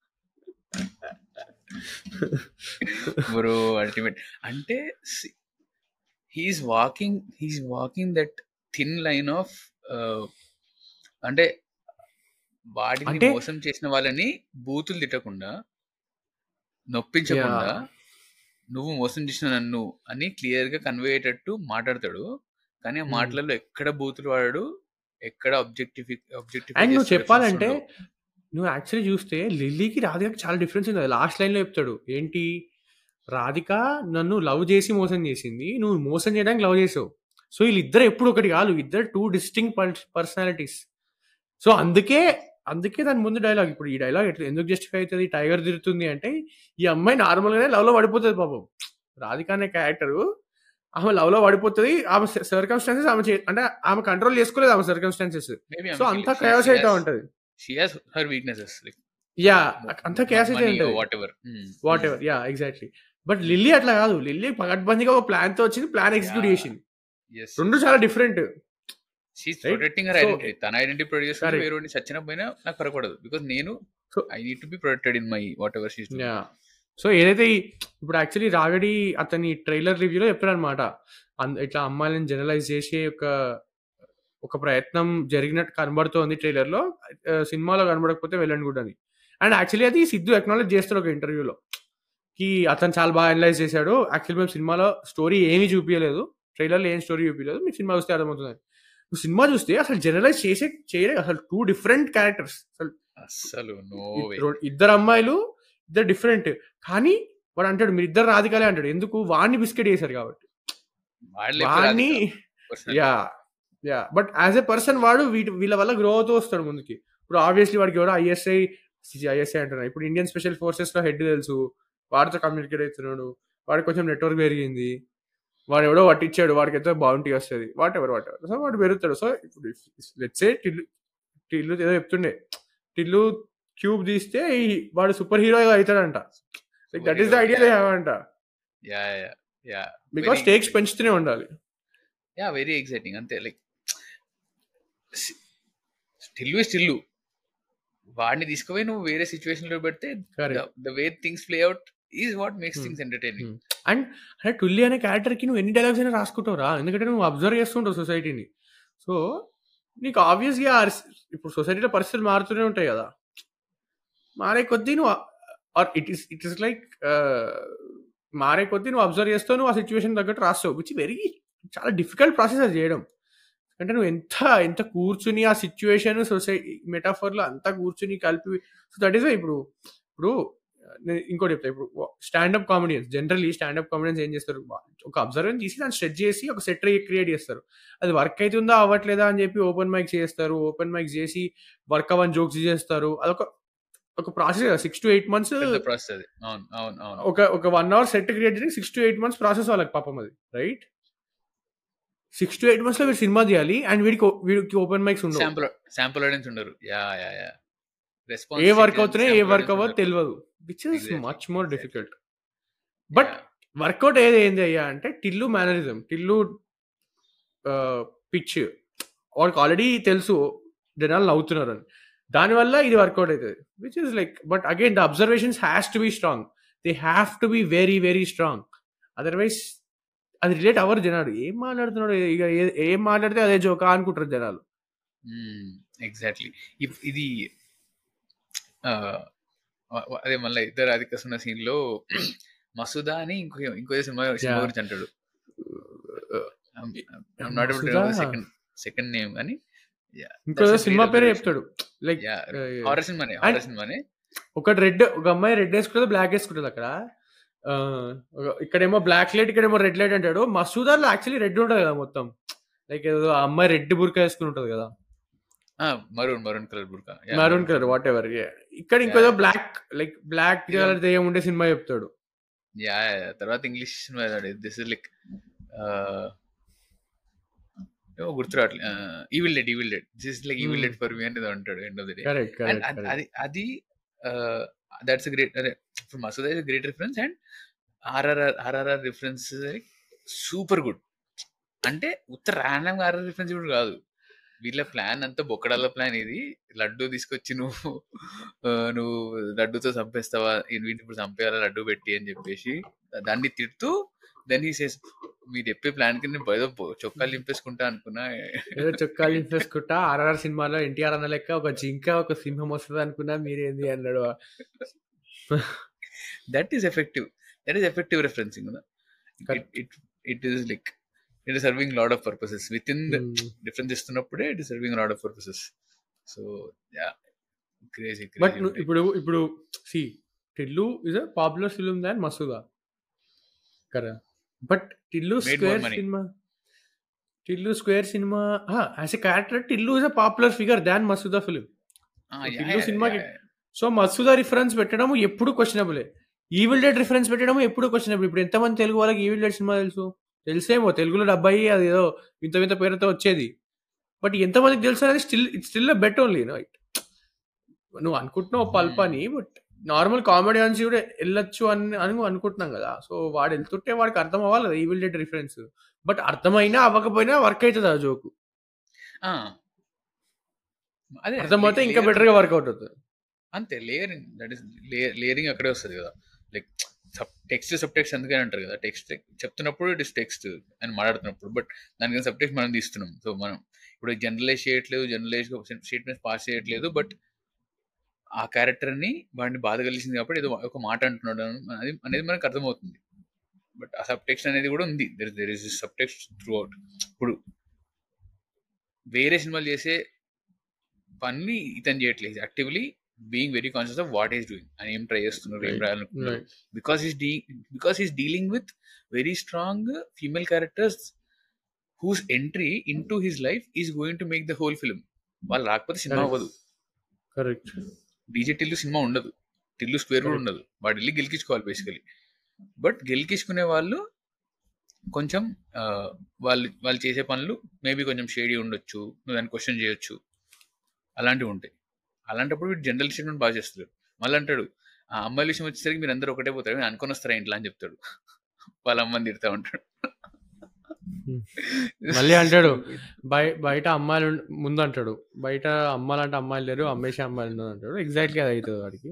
బ్రో అల్టిమేట్ అంటే he's walking he's walking that thin line of అంటే వాటిని అంటే- మోసం చేసిన వాళ్ళని బూతులు తిట్టకుండా నొప్పించకుండా Yeah. నువ్వు మోసం చేసిన నన్ను అని క్లియర్ గా కన్వే అయ్యేటట్టు మాట్లాడతాడు కానీ ఆ Hmm. మాటలలో ఎక్కడ బూతులు వాడాడు ఎక్కడ ఆబ్జెక్టివ్ ఆబ్జెక్టివ్ అండ్ నువ్వు చెప్పాలంటే నువ్వు యాక్చువల్లీ చూస్తే లిల్లీకి రాధికకి చాలా డిఫరెన్స్ ఉంది లాస్ట్ లైన్ లో చెప్తాడు ఏంటి రాధిక నన్ను లవ్ చేసి మోసం చేసింది నువ్వు మోసం చేయడానికి లవ్ చేసావు సో వీళ్ళిద్దరు ఎప్పుడు ఒకటి కాదు ఇద్దరు టూ డిస్టింగ్ పర్సనాలిటీస్ సో అందుకే అందుకే దాని ముందు డైలాగ్ ఇప్పుడు ఈ డైలాగ్ ఎట్లా ఎందుకు జస్టిఫై అవుతుంది టైగర్ తిరుగుతుంది అంటే ఈ అమ్మాయి నార్మల్ గానే లవ్ లో పడిపోతుంది పాపం రాధిక అనే క్యారెక్టర్ ఆమె లవ్ లో పడిపోతుంది ఆమె సర్కమ్స్టాన్సెస్ ఆమె చే- అంటే ఆమె కంట్రోల్ చేసుకోలేదు ఆమె సర్కమ్స్టాన్సెస్ సో అంతా కయాస్ అయితే ఉంటది she has her weaknesses like yeah అంతా కేస్ అయితే ఉంటది whatever whatever yeah exactly but Lilly అట్లా కాదు లిల్లీ పగడ్బందీగా ఒక ప్లాన్ తో వచ్చింది ప్లాన్ ఎగ్జిక్యూట్ Yeah. చేసింది రెండు చాలా different she's Right? Protecting her So- identity తన ఐడెంటిటీ ప్రొడ్యూస్ చేస్తుంది Correct. వేరే చచ్చిన పోయినా నాకు పరపడదు బికాస్ నేను So- I need to be protected in my whatever she's yeah so ఏదైతే ఈ- ఇప్పుడు యాక్చువల్లీ రాగడి అతని ట్రైలర్ రివ్యూలో చెప్పాడు అనమాట ఇట్లా అమ్మాయిలను జనరలైజ్ చేసే ఒక ఒక ప్రయత్నం జరిగినట్టు కనబడుతోంది ట్రైలర్లో సినిమాలో కనబడకపోతే వెళ్ళండి కూడా అని అండ్ యాక్చువల్లీ అది సిద్ధు ఎక్నాలజ్ చేస్తాడు ఒక ఇంటర్వ్యూలో కి అతను చాలా బాగా అనలైజ్ చేశాడు యాక్చువల్లీ మేము సినిమాలో స్టోరీ ఏమీ చూపించలేదు ట్రైలర్లో ఏం స్టోరీ చూపించలేదు మీకు సినిమా చూస్తే అర్థమవుతుంది నువ్వు సినిమా చూస్తే అసలు జనరలైజ్ చేసే చేయలేదు అసలు టూ డిఫరెంట్ క్యారెక్టర్స్ అసలు అస్సలు నో వే ఇద్దరు- ఇద్దరు అమ్మాయిలు ఇద్దరు డిఫరెంట్ కానీ వాడు అంటాడు మీరు ఇద్దరు రాధికాలే అంటాడు ఎందుకు వాడిని బిస్కెట్ చేశారు కాబట్టి వాళ్ళే వాడిని personally. Yeah yeah but as a person వాడు వీటి వీళ్ళ వల్ల గ్రో అవుతూ వస్తాడు ముందుకి ఇప్పుడు ఆబ్వియస్లీ వాడికి ఎవరో ఐఎస్ఐ ఐఎస్ఐ అంటున్నాడు ఇప్పుడు ఇండియన్ స్పెషల్ ఫోర్సెస్ లో హెడ్ తెలుసు వాడితో కమ్యూనికేట్ అవుతున్నాడు వాడికి కొంచెం నెట్వర్క్ పెరిగింది వాడు ఎవడో పట్టించాడు వాడికి అయితే బాగుంటీ వస్తుంది whatever whatever so వాడు పెరుగుతాడు సో ఇప్పుడు లెట్సే టిల్లు టిల్లు ఏదో చెప్తుండే టిల్లు క్యూబ్ తీస్తే ఈ- వాడు సూపర్ హీరో అవుతాడంట like that is the idea అంట yeah yeah yeah because stakes పెంచుతూనే ఉండాలి యా వెరీ ఎక్సైటింగ్ అంతే లైక్ స్టిల్ స్టిల్ వాడిని తీసుకుపోయి నువ్వు వేరే సిచ్యువేషన్ లో పెడితే correct the way things play out is what makes Hmm. Things entertaining Hmm. And అంటే టుల్లి అనే క్యారెక్టర్ కి నువ్వు ఎన్ని డైలాగ్స్ అయినా రాసుకుంటావు రా ఎందుకంటే నువ్వు అబ్జర్వ్ చేస్తుంటావు సొసైటీని సో నీకు ఆబ్వియస్గా ఇప్పుడు సొసైటీలో పరిస్థితులు మారుతూనే ఉంటాయి కదా మారే కొద్దీ నువ్వు or it is it is like మారే కొద్దీ నువ్వు అబ్జర్వ్ చేస్తావు నువ్వు ఆ సిచ్యువేషన్ తగ్గట్టు రాస్తావు విచ్ వెరీ చాలా డిఫికల్ట్ ప్రాసెస్ అది చేయడం అంటే నువ్వు ఎంత ఎంత కూర్చుని ఆ సిచ్యువేషన్ సొసైటీ మెటాఫర్లో అంతా కూర్చుని కలిపి సో దట్ ఈస్ ఇప్పుడు ఇప్పుడు నేను ఇంకోటి చెప్తా ఇప్పుడు stand up comedians generally stand up comedians ఏం చేస్తారు ఒక అబ్జర్వెన్స్ తీసి దాన్ని స్ట్రెచ్ చేసి ఒక సెట్ క్రియేట్ చేస్తారు అది వర్క్ అవుతుందా అవ్వట్లేదా అని చెప్పి ఓపెన్ మైక్ చేస్తారు ఓపెన్ మైక్ చేసి వర్క్ అవ్వని జోక్స్ చేస్తారు అదొక ఒక ప్రాసెస్ కదా six to eight months process అది అవును అవును అవును ఒక ఒక వన్ అవర్ సెట్ క్రియేట్ చేసి six to eight months process వాళ్ళకి పాపం అది right six to eight months లో వీడు సినిమా తీయాలి అండ్ వీడికి వీడికి ఓపెన్ మైక్స్ ఉండవు శాంపుల్ శాంపుల్ ఆడియన్స్ ఉండరు యా యా యా రెస్పాన్స్ ఏ వర్క్ అవుతున్నాయి ఏ వర్క్ అవ్వదు తెలియదు which is Exactly. Much more difficult but work out ఏది ఏంది అయ్యా అంటే టిల్లు మేనరిజం టిల్లు పిచ్ వాడికి ఆల్రెడీ తెలుసు జనాలు నవ్వుతున్నారు అని దానివల్ల ఇది వర్కౌట్ అవుతుంది which is like but again the observations has to be strong they have to be very very strong otherwise అది రిలేట్ అవ్వరు జనాలు ఏం మాట్లాడుతున్నాడు ఇక ఏ- ఏం మాట్లాడితే అదే జోకా అనుకుంటారు జనాలు ఎగ్జాక్ట్లీ ఇది ఆ, వ- అదే మళ్ళీ ఇద్దరు అధికస్తున్న సీన్ లో మసూదా అని ఇంకో ఇంకో సినిమా సినిమా Yeah. గురించి అంటాడు not Masooda? Second second name కానీ ఇంకో That's a సినిమా great పేరే observation. చెప్తాడు లైక్ హారర్ సినిమానే హారర్ సినిమానే ఒకటి రెడ్ ఒక అమ్మాయి రెడ్ వేసుకుంటుంది బ్లాక్ వేసుకుంటుంది అక్కడ ఆ, ఒక- ఇక్కడేమో బ్లాక్ లైట్ ఇక్కడేమో రెడ్ లైట్ అంటాడు మసూదార్లో యాక్చువల్లీ రెడ్ ఉంటుంది కదా మొత్తం లైక్ ఏదో ఆ అమ్మాయి రెడ్ బుర్కా వేసుకుని ఉంటుంది కదా మరూన్ మరూన్ కలర్ బుర్కా మరూన్ కలర్ వాట్ ఎవర్ ఇక్కడ ఇంకేదో Yeah. Black like black Yeah. Colour దెయ్యం ఉండే సినిమా చెప్తాడు యా తర్వాత English cinema this is like ఏమో గుర్తు రావట్లేదు evil dead evil dead this is like evil Hmm. Dead for me అనేది అంటాడు end of the day correct and correct అది అది దట్స్ గ్రేట్ అదే ఇప్పుడు Masooda is great reference and RRR RRR reference super good అంటే ఉత్త ర్యాండమ్ ఆర్ఆర్ రిఫరెన్స్ కూడా కాదు వీళ్ళ ప్లాన్ అంతా బొక్కడాల ప్లాన్ ఇది లడ్డు తీసుకొచ్చి నువ్వు ఆ, నువ్వు లడ్డుతో చంపేస్తావా వీటిని ఇప్పుడు చంపేయాలా లడ్డు పెట్టి అని చెప్పేసి దాన్ని తిడుతూ దాన్ని సేస్ మీరు చెప్పే ప్లాన్ కి నేను ఏదో బొ- చొక్కాలు నింపేసుకుంటా అనుకున్నా ఏదో చొక్కా నింపేసుకుంటా ఆర్ఆర్ సినిమాలో ఎన్టీఆర్ అన్న లెక్క ఒక జింక ఒక సింహం వస్తుంది అనుకున్నా మీరేంది అన్నాడు that is effective that is effective referencing you know? it, Correct. it it is like it is serving a lot of purposes within the Hmm. difference ఇస్తున్నప్పుడే it is serving a lot of purposes so yeah crazy crazy but ఉంటాయి. ఇప్పుడు ఇప్పుడు see Tillu is a popular film than Masooda కదా but Tillu Made more square money. Cinema Tillu square cinema as a character Tillu is a popular figure than Masooda film Ah, yeah, Tillu yeah, సినిమాకి yeah, yeah. So Masooda reference పెట్టడం ఎప్పుడు క్వశ్చనబులే evil dead reference పెట్టడం ఎప్పుడు questionable ఇప్పుడు ఎంతమంది తెలుగు వాళ్ళకి evil dead cinema తెలుసు తెలిసేమో తెలుగులో డబ్బాయి అది ఏదో ఇంత ఇంత పేరుతో వచ్చేది బట్ ఎంతమందికి తెలుసు అనేది still it still bet only right నువ్వు అనుకుంటున్నావు పల్ప్ అని బట్ నార్మల్ కామెడీ అని కూడా వెళ్ళొచ్చు అని అని అనుకుంటున్నాం కదా సో వాడు వెళ్తుంటే వాడికి అర్థం అవ్వాలి కదా ఈవిల్ డెడ్ రిఫరెన్స్ బట్ అర్థమైనా అవ్వకపోయినా వర్క్ అవుతుంది ఆ జోకు ఆ! అదే అర్థమవుతే లే ఇంకా లేయర్ బెటర్‌గా వర్కౌట్ అవుతది. అంతే layering that is lay layering అక్కడే వస్తది గదా! Like subtext subtext అందుకని అంటారు గదా! టెక్స్ట్ చెప్తున్నప్పుడు ఇట్ ఇస్ టెక్స్ట్ అని మాట్లాడుతున్నప్పుడు. బట్ దానికన్నా సబ్ టెక్స్ట్ మనం తీస్తున్నాం. సో, మనం ఇప్పుడు జనరలైజ్ చేయట్లేదు. జనరలైజ్‌గా స్టేట్మెంట్స్ పాస్ చేయట్లేదు. బట్ ఆ క్యారెక్టర్‌ని వాడిని బాధ కలిగించింది కాబట్టి ఏదో ఒక మాట అంటున్నాడు అని అనేది మనకు అర్థమవుతుంది. బట్ ఆ సబ్ టెక్స్ట్ అనేది గూడా ఉంది. There there is subtext throughout. ఇప్పుడు వేరే సినిమాలు చేసే పనిని ఇతను చేయట్లేదు. Actively being very conscious of what he is doing. ఆయన ఏం ట్రై చేస్తున్నారు, ఏం రైట్. రాయాలనుకుంటున్నారు. రైట్. బికాస్ హి ఈస్ డీ because he is dealing with very strong female characters whose entry into his life is going to make the whole film. వాళ్ళు రాకపోతే సినిమా correct. అవ్వదు. కరెక్ట్. డీజే టిల్లు సినిమా ఉండదు. టిల్లు స్క్వేర్ కూడా కరెక్ట్. ఉండదు. వాడు ఎళ్లి గెలికించుకోవాలి బేసికల్లీ. బట్ గెలికించుకునే వాళ్ళు కొంచెం ఆహ్, వాళ్ళు వాళ్ళు చేసే పనులు మేబీ కొంచెం షేడీ ఉండొచ్చు. నువ్వు దాన్ని క్వెషన్ చేయొచ్చు. అలాంటివి ఉంటాయి. అలాంటప్పుడు వీడు జనరల్ స్టేట్మెంట్ బాగా చేస్తాడు. మళ్ళీ అంటాడు ఆ అమ్మాయిల విషయం వచ్చేసరికి మీరు అందరూ ఒకటే పోతారు "మీరు అనుకొని వస్తారా ఇంట్లో అని చెప్తాడు. వాళ్ళ అమ్మని తిడతా ఉంటాడు. హ్మ్. మళ్ళీ అంటాడు బయ బయట అమ్మాయిలు ఉన్- ముందు అంటాడు బయట అమ్మాయిలంటే అమ్మాయిలు లేరు అమ్మేసే అమ్మాయిలు ఉన్నారు అంటాడు ఎగ్జాక్ట్లీ అది అవుతుంది వాడికి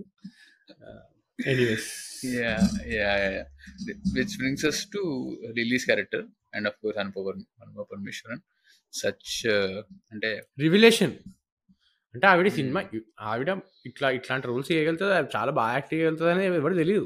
anyways yeah yeah yeah which brings us to Lily's character and of course Anupama Anupama Parameswaran such అంటే రివిలేషన్ అంటే ఆవిడ సినిమా ఆవిడ ఇట్లా ఇట్లాంటి రోల్స్ చేయగలుగుతుంది ఆవిడ చాలా బాగా యాక్ట్ చేయగలుగుతుంది అని ఎవరు తెలియదు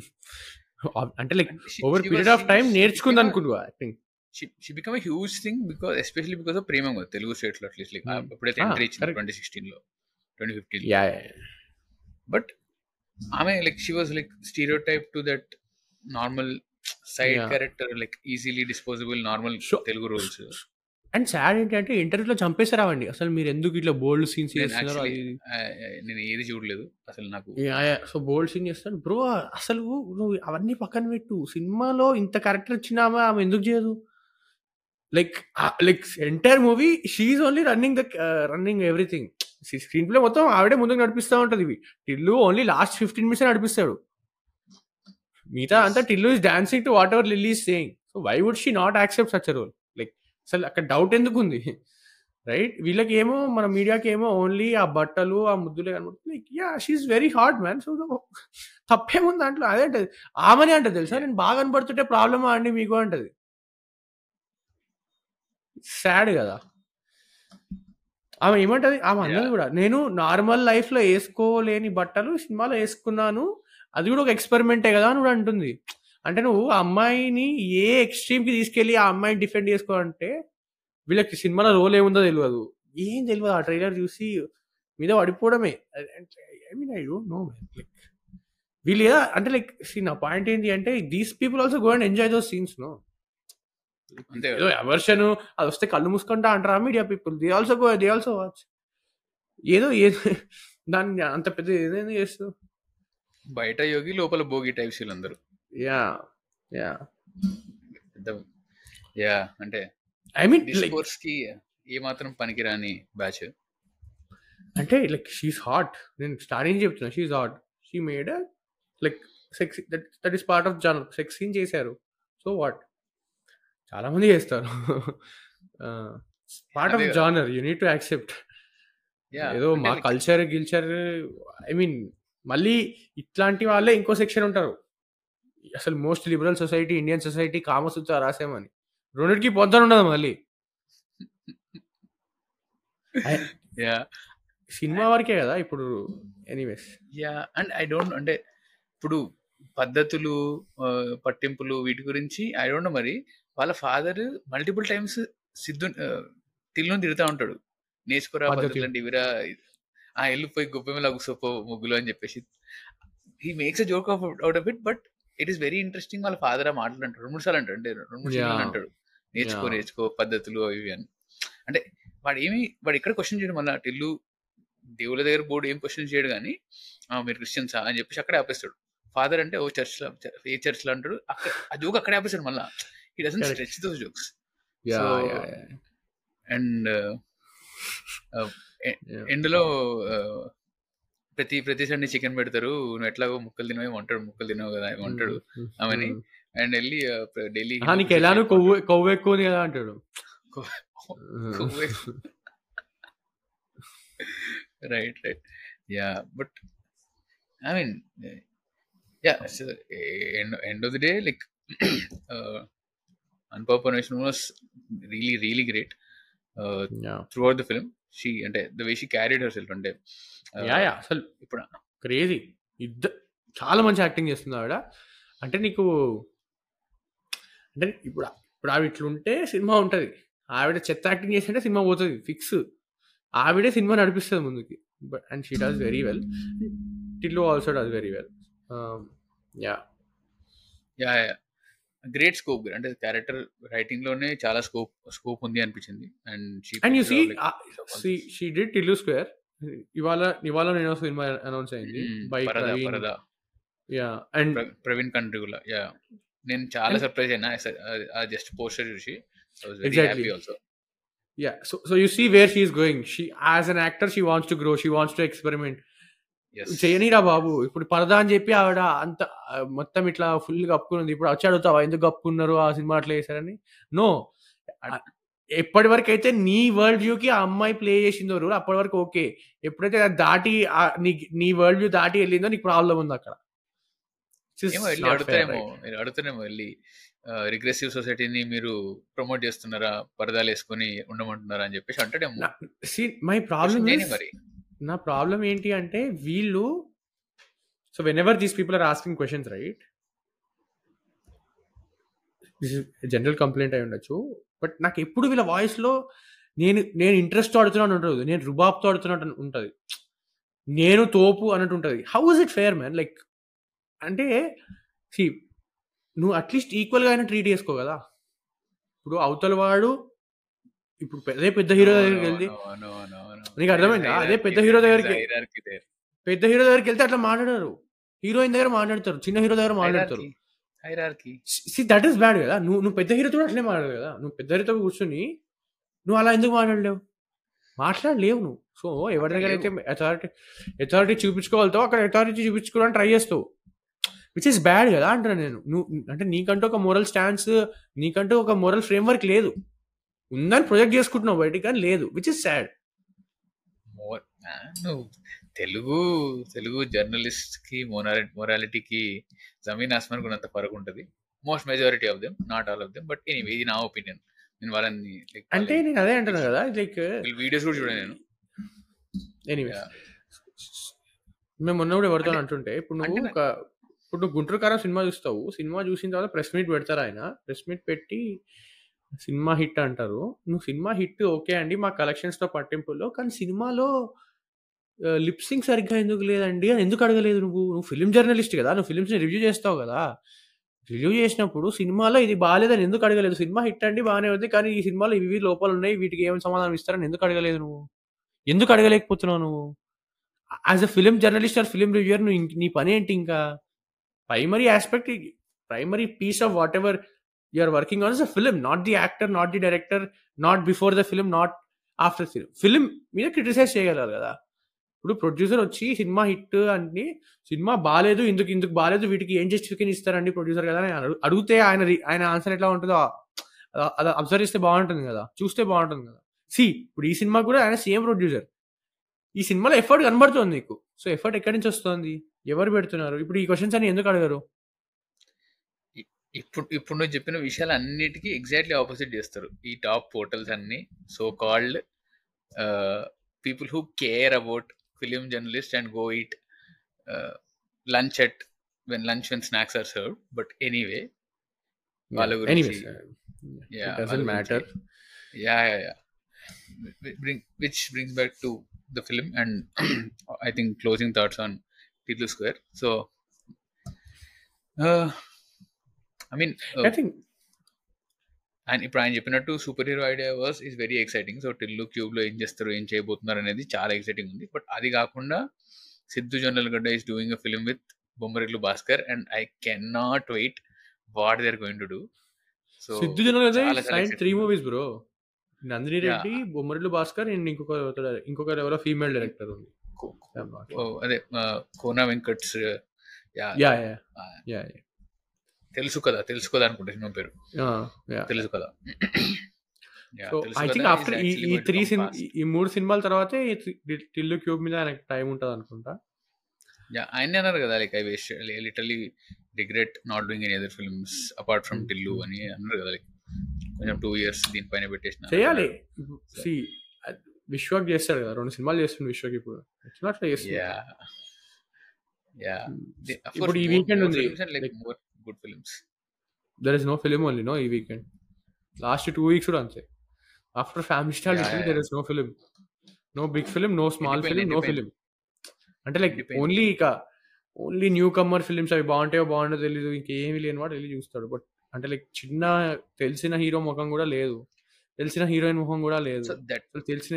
అంటే like over period of time నేర్చుకుంది అనుకుంటు acting she become huge thing because especially because of Prema కదా తెలుగు స్టేట్ లో అట్లీస్ట్ లైక్ Hmm. ఎప్పుడైతే Ah, ఎంట్రీ ఇచ్చింది correct. ట్వంటీ సిక్స్టీన్ లో ట్వంటీ ఫిఫ్టీన్ యా బట్ ఆమె like she was like stereotype to that normal side Yeah. Character like easily disposable normal So- Telugu roles and sad ఏంటంటే ఇంటర్వ్యూలో చంపేశారావండి అసలు మీరు ఎందుకు ఇట్లా బోల్డ్ సీన్స్ నేను చేస్తున్నారు అది యాక్చువల్లీ నేను ఏది చూడలేదు అసలు నాకు సో బోల్డ్ సీన్ చేస్తాడు బ్రో అసలు నువ్వు అవన్నీ పక్కన పెట్టు సినిమాలో ఇంత క్యారెక్టర్ వచ్చినామా ఆమె ఎందుకు చేయదు like like entire movie she only running the running everything screenplay మొత్తం ఆవిడే ముందుకు నడిపిస్తూ ఉంటుంది ఇవి Tillu only last fifteen minutes నడిపిస్తాడు మిగతా అంతా Tillu is dancing to whatever Lily saying so why would she not accept such role like అసలు అక్కడ డౌట్ ఎందుకు ఉంది రైట్ వీళ్ళకి ఏమో మన మీడియాకి ఏమో ఓన్లీ ఆ బట్టలు ఆ ముద్దులే కనబడుతుంది like yeah she very hard man so తప్పేముంది దాంట్లో అదే అంటది ఆమెనే అంటది తెలుసా నేను బాగా కనబడుతుంటే ప్రాబ్లమా అండి మీకు అంటది సాడ్ కదా ఆమె ఏమంటది ఆమె అన్నది Yeah. కూడా నేను నార్మల్ లైఫ్ లో వేసుకోలేని బట్టలు సినిమాలో వేసుకున్నాను అది కూడా ఒక ఎక్స్పెరిమెంటే కదా అని కూడా అంటుంది అంటే నువ్వు ఆ అమ్మాయిని ఏ ఎక్స్ట్రీమ్ కి తీసుకెళ్లి ఆ అమ్మాయిని డిఫెండ్ చేసుకోవాలంటే వీళ్ళకి సినిమాలో రోల్ ఏముందో తెలియదు ఏం తెలియదు ఆ ట్రైలర్ చూసి మీద పడిపోవడమే I mean I don't know like వీళ్ళు ఏదో అంటే లైక్ నా పాయింట్ ఏంటి అంటే these people also go and enjoy those scenes no అంతే ఏదో అవర్షన్ అది వస్తే కళ్ళు మూసుకుంటా అంటారా media people they also go they also watch ఏదో ఏదో దాన్ని అంత పెద్ద ఏదైనా చేస్తూ బయట యోగి లోపల భోగి టైప్స్ వీళ్ళందరూ యా యా పెద్ద యా అంటే ఐ మీన్ లైక్ డిస్కోర్స్ కి ఏ మాత్రం పనికిరాని బ్యాచ్ అంటే లైక్ షీస్ హాట్ నేను స్టార్టింగ్ చెప్తున్నా she's hot she made like sex that that is part of genre sex scene చేశారు సో వాట్ చాలా మంది చేస్తారు పార్ట్ ఆఫ్ అదే కదా. Genre you need to accept yeah ఏదో మా కల్చర్ గిల్చర్ ఐ మీన్ మళ్ళీ ఇట్లాంటి వాళ్ళే ఇంకో సెక్షన్ ఉంటారు అసలు most liberal society Indian society Kamasutra రాసామని రెండింటికి పొందన ఉండదు మళ్ళీ యా సినిమా వరకే కదా ఇప్పుడు anyways yeah and I don't అంటే ఇప్పుడు పద్ధతులు ఆ, పట్టింపులు వీటి గురించి ఐ డోంట్ నో మరి వాళ్ళ father multiple times Siddhu Tillu తిడుతూ ఉంటాడు నేర్చుకోరా పద్ధతి. పద్ధతులు అంటే ఇవిరా ఆ వెళ్ళిపోయి గొప్ప మీద కూసోపో ముగ్గులు అని చెప్పేసి he makes a joke of out of it but it is very interesting వాళ్ళ ఫాదర్ ఆ మాటలు అంటాడు రెండు మూడు సార్లు అంటాడు అంటే రెండు మూడు సార్లు Yeah. అంటాడు నేర్చుకో Yeah. నేర్చుకో పద్ధతులు అవి ఇవి అని అంటే వాడు ఏమి వాడు ఎక్కడ క్వశ్చన్ చేయడం మళ్ళీ టిల్లు దేవుల దగ్గర బోర్డు ఏం క్వశ్చన్ చేయడు కానీ "ఆ, మీరు క్రిస్టియన్సా అని చెప్పేసి అక్కడే ఆపేస్తాడు ఫాదర్ అంటే ఓ చర్చ్ లో ఏ చర్చ్ లో అంటాడు అక్కడ ఆ జోక్ అక్కడే ఆపేస్తాడు మళ్ళీ ఈ dozen Correct. Stretch those jokes yeah So, yeah and Yeah. ఎండ్లో ప్రతి ప్రతి సండే చికెన్ పెడతారు నువ్వు ఎట్లాగో ముక్కలు తినవేమో అంటాడు ముక్కలు తినవు కదా ఏమో అంటాడు ఆమెని అండ్ వెళ్ళి ఢిల్లీ నీకు ఎలానో కొవ్వు కొవ్వు ఎక్కువ ఉంది కదా అంటాడు కొవ్వు- right right yeah but i mean eh, yeah so eh, end, end of the day like uh Anupama Parmeshwaran was really really great uh yeah throughout the film she అంటే the way she carried herself అంటే uh, yeah yeah అసలు ఇప్పుడు crazy ఇద్దరు చాలా మంచి acting చేస్తుంది ఆవిడ అంటే నీకు అంటే ఇప్పుడు ఇప్పుడు ఆవిడ ఇట్లుంటే సినిమా ఉంటుంది ఆవిడ చెత్త యాక్టింగ్ చేసింటే సినిమా పోతుంది ఫిక్స్ ఆవిడే సినిమా నడిపిస్తుంది ముందుకి but and she does very well Tillu also does very well yeah yeah great scope అంటే క్యారెక్టర్ రైటింగ్ లోనే చాలా స్కోప్ స్కోప్ ఉంది అనిపించింది and and you see she did Tillu square ఇవాళ ఇవాళ నేను సినిమా అనౌన్స్ అయింది బై పరదా పరదా యా అండ్ ప్ర- ప్రవీణ్ కంట్రిగుల యా నేను చాలా And- సర్ప్రైజ్ అయినా ఆ జస్ట్ పోస్టర్ చూసి very Exactly. Happy also Yeah, so so you see where she's going. She as an actor, she wants to grow. She wants to experiment. Yes చేయనిరా బాబు ఇప్పుడు పరదా అని చెప్పి ఆవిడ అంత ఆ, మొత్తం ఇట్లా ఫుల్ కప్పుకున్నది ఇప్పుడు వచ్చి అడుగుతావా ఎందుకు కప్పుకున్నారు ఆ సినిమా అట్లా చేశారని నో ఎప్పటి వరకు అయితే నీ వరల్డ్ వ్యూ కి ఆ అమ్మాయి ప్లే చేసిందో రూల్ అప్పటి వరకు ఓకే ఎప్పుడైతే అది దాటి ఆ నీ నీ వరల్డ్ వ్యూ దాటి వెళ్ళిందో నీకు ప్రాబ్లం ఉంది అక్కడ This is ఏమో వెళ్ళి not fair, అడుగుతారేమో right? మీరు అడుగుతారేమో వెళ్ళి రిగ్రెసివ్ సొసైటీని మీరు ప్రమోట్ చేస్తున్నారా పరదాలు వేసుకొని ఉండమంటున్నారా అని చెప్పేసి అంటాడేమో నా- See, my problem Question చేయని is మరి నా ప్రాబ్లం ఏంటి అంటే వీళ్ళు so whenever these people are asking questions right general complaint అయి ఉండొచ్చు బట్ నాకు ఎప్పుడు వీళ్ళ వాయిస్ లో నేను నేను ఇంట్రెస్ట్ ఆడుతున్నాను ఉంటుంది నేను రుబాబ్తో ఆడుతున్నట్టు ఉంటుంది నేను తోపు అన్నట్టు ఉంటుంది how is it fair man like అంటే సి నువ్వు అట్లీస్ట్ ఈక్వల్గా అయినా ట్రీట్ చేసుకో కదా ఇప్పుడు అవతల వాడు ఇప్పుడు అదే పెద్ద హీరో దగ్గరికి వెళ్తే నీకు అర్థమైందా? అదే పెద్ద hero దగ్గరికి- పెద్ద హీరో దగ్గరికి వెళ్తే అట్లా మాట్లాడారు హీరోయిన్ దగ్గర మాట్లాడతారు చిన్న హీరో దగ్గర మాట్లాడతారు hierarchy see that is bad కదా నువ్వు నువ్వు పెద్ద హీరోతో అట్లే మాట్లాడదు కదా నువ్వు పెద్ద హీరోతో కూర్చొని నువ్వు అలా ఎందుకు మాట్లాడలేవు మాట్లాడలేవు నువ్వు సో ఎవరి దగ్గర అయితే అథారిటీ అథారిటీ చూపించుకోవాలతో అక్కడ అథారిటీ చూపించుకోవడానికి ట్రై చేస్తావు విచ్ ఇస్ బ్యాడ్ కదా అంటున్నా నేను నువ్వు అంటే నీకంటూ ఒక మోరల్ స్టాండ్స్ నీకంటూ ఒక మోరల్ ఫ్రేమ్వర్క్ లేదు ఉందని ప్రొజెక్ట్ చేసుకుంటున్నావు బయటికి కానీ లేదు విచ్ ఇస్ సాడ్ మోర్ నువ్వు తెలుగు తెలుగు జర్నలిస్ట్ కి మొరాలిటీ మొరాలిటీకి జమీన్ ఆస్మాన్ ఉన్నంత ఫరక్ ఉంటుంది most majority of them not all of them but anyway ఇది నా ఒపీనియన్ నేను వాళ్ళని like అంటే నేను అదే అంటున్నా కదా లైక్ వీళ్ళ వీడియోస్ కూడా చూడండి నేను ఎనీవే Yeah. మేము మొన్నప్పుడు ఎవరితో అంటే- అంటుంటే ఇప్పుడు నువ్వు అంటే ఒక ఇప్పుడు నువ్వు గుంటూరు కారం సినిమా చూస్తావు సినిమా చూసిన తర్వాత ప్రెస్ మీట్ పెడతారు ఆయన ప్రెస్ మీట్ పెట్టి సినిమా హిట్ అంటారు నువ్వు సినిమా హిట్ ఓకే అండి మా కలెక్షన్స్ తో పట్టింపులో కానీ సినిమాలో లిప్సింగ్ సరిగ్గా ఎందుకు లేదండి అని ఎందుకు అడగలేదు నువ్వు నువ్వు ఫిలిం జర్నలిస్ట్ కదా నువ్వు ఫిలిమ్స్ రివ్యూ చేస్తావు కదా రివ్యూ చేసినప్పుడు సినిమాలో ఇది బాగాలేదని ఎందుకు అడగలేదు సినిమా హిట్ అండి బాగానే ఉంది కానీ ఈ సినిమాలో ఇవి ఇవి లోపాలు ఉన్నాయి వీటికి ఏం సమాధానం ఇస్తారని ఎందుకు అడగలేదు నువ్వు ఎందుకు అడగలేకపోతున్నావు నువ్వు as a film journalist or film reviewer నువ్వు ఇంక- నీ పని ఏంటి ఇంకా primary aspect primary piece of whatever you are working on is a film not the actor not the director not before the film not after film film మీద criticise చేయగలరు కదా ఇప్పుడు ప్రొడ్యూసర్ వచ్చి సినిమా హిట్ అంటే cinema బాగాలేదు ఇందుకు ఇందుకు బాగాలేదు వీటికి ఏం జస్టిఫికేషన్ ఇస్తారండి ప్రొడ్యూసర్ కదా అని అడుగు- అడిగితే ఆయన రి- ఆయన ఆన్సర్ ఎట్లా ఉంటుందో అ- అది అబ్జర్వ్ చేస్తే బాగుంటుంది కదా చూస్తే బాగుంటుంది కదా సి ఇప్పుడు ఈ సినిమా కూడా ఆయన సేమ్ ప్రొడ్యూసర్ ఈ సినిమాలో ఎఫర్ట్ కనబడుతుంది నీకు సో ఎఫర్ట్ ఎక్కడి నుంచి వస్తుంది ఎవరు పెడుతున్నారు ఇప్పుడు ఈ క్వశ్చన్స్ అని ఎందుకు అడగరు ఇప్పుడు ఇప్పుడు నువ్వు చెప్పిన విషయాలు అన్నిటికీ ఎగ్జాక్ట్లీ ఆపోజిట్ చేస్తారు ఈ టాప్ పోర్టల్స్ అన్ని so called people who care about film journalist and go it lunch at when lunch when snacks are serve but anyway వాళ్ళ గురించి- ఎనీవేస్ Yeah, డజంట్ వాళ్ళ matter yeah yeah yeah Wh- bring, which brings back to the film and i think closing thoughts on Tidlu square so uh, i mean uh, I think and ఇప్పుడు ఆయన చెప్పినట్టు superhero idea was is very exciting so Tillu cube లో ఏం చేస్తారు ఏం చేయబోతున్నారు అనేది చాలా ఎక్సైటింగ్ ఉంది బట్ అది కాకుండా Siddhu Jonnalagadda is doing a film with Bommarillu Bhaskar and I can not wait what they are going to do so Siddhu general చాలా చాలా sign exciting. Three movies bro Nandini Yeah. Reddy Bommarillu Bhaskar and ఇంకొక ఇంకొక ఎవరో ఫీమేల్ డైరెక్టర్ ఉంది అదే Kona Venkat's yeah yeah yeah yeah తెలుసు కదా తెలుసు కదా అనుకుంటా సినిమా పేరు యా తెలుసు కదా యా సో తెలుసు ఐ కదా థింక్ ఈజ్ ఆఫ్టర్ ఈ యాక్చువల్లీ ఈ గోయింగ్ టు త్రీ కమ్ సినిమా ఫాస్ట్ ఈ మూడు సినిమాల తర్వాతే ఈ టి- టిల్లు క్యూబ్ మీద ఆయనకు టైం ఉంటుంది అనుకుంటా యా ఆయన అన్నారు కదా like I wish literally regret not doing any other films apart from Tillu అని అన్నారు కదా లైక్ కొంచెం టూ ఇయర్స్ దీనిపైన పెట్టేసిన చేయాలి అన్నాడు సో సి విశ్వక్ చేస్తాడు కదా రెండు సినిమాలు చేస్తుంది విశ్వక్ ఇప్పుడు ఎట్లా అట్లా చేస్తుంది యా యా అఫ్ ఇప్పుడు కోర్స్ ఈ మోర్ వీకెండ్ మోర్ ఉంది films and like like more good films there is no film only no ఈ వీకెండ్ లాస్ట్ టూ వీక్స్ కూడా అంతే after family star yeah literally there is no film no big film no small ఎండిపోయింది film no ఎండిపోయింది film అంటే like ఎండిపోయింది only ఇక only newcomer films అవి బాగుంటాయో బాగుంటో తెలియదు ఇంకేమీ లేని వాడు వెళ్ళి చూస్తాడు బట్ అంటే లైక్ చిన్న తెలిసిన హీరో ముఖం కూడా లేదు తెలిసిన హీరోయిన్ ముఖం కూడా లేదు సో దట్ అసలు తెలిసిన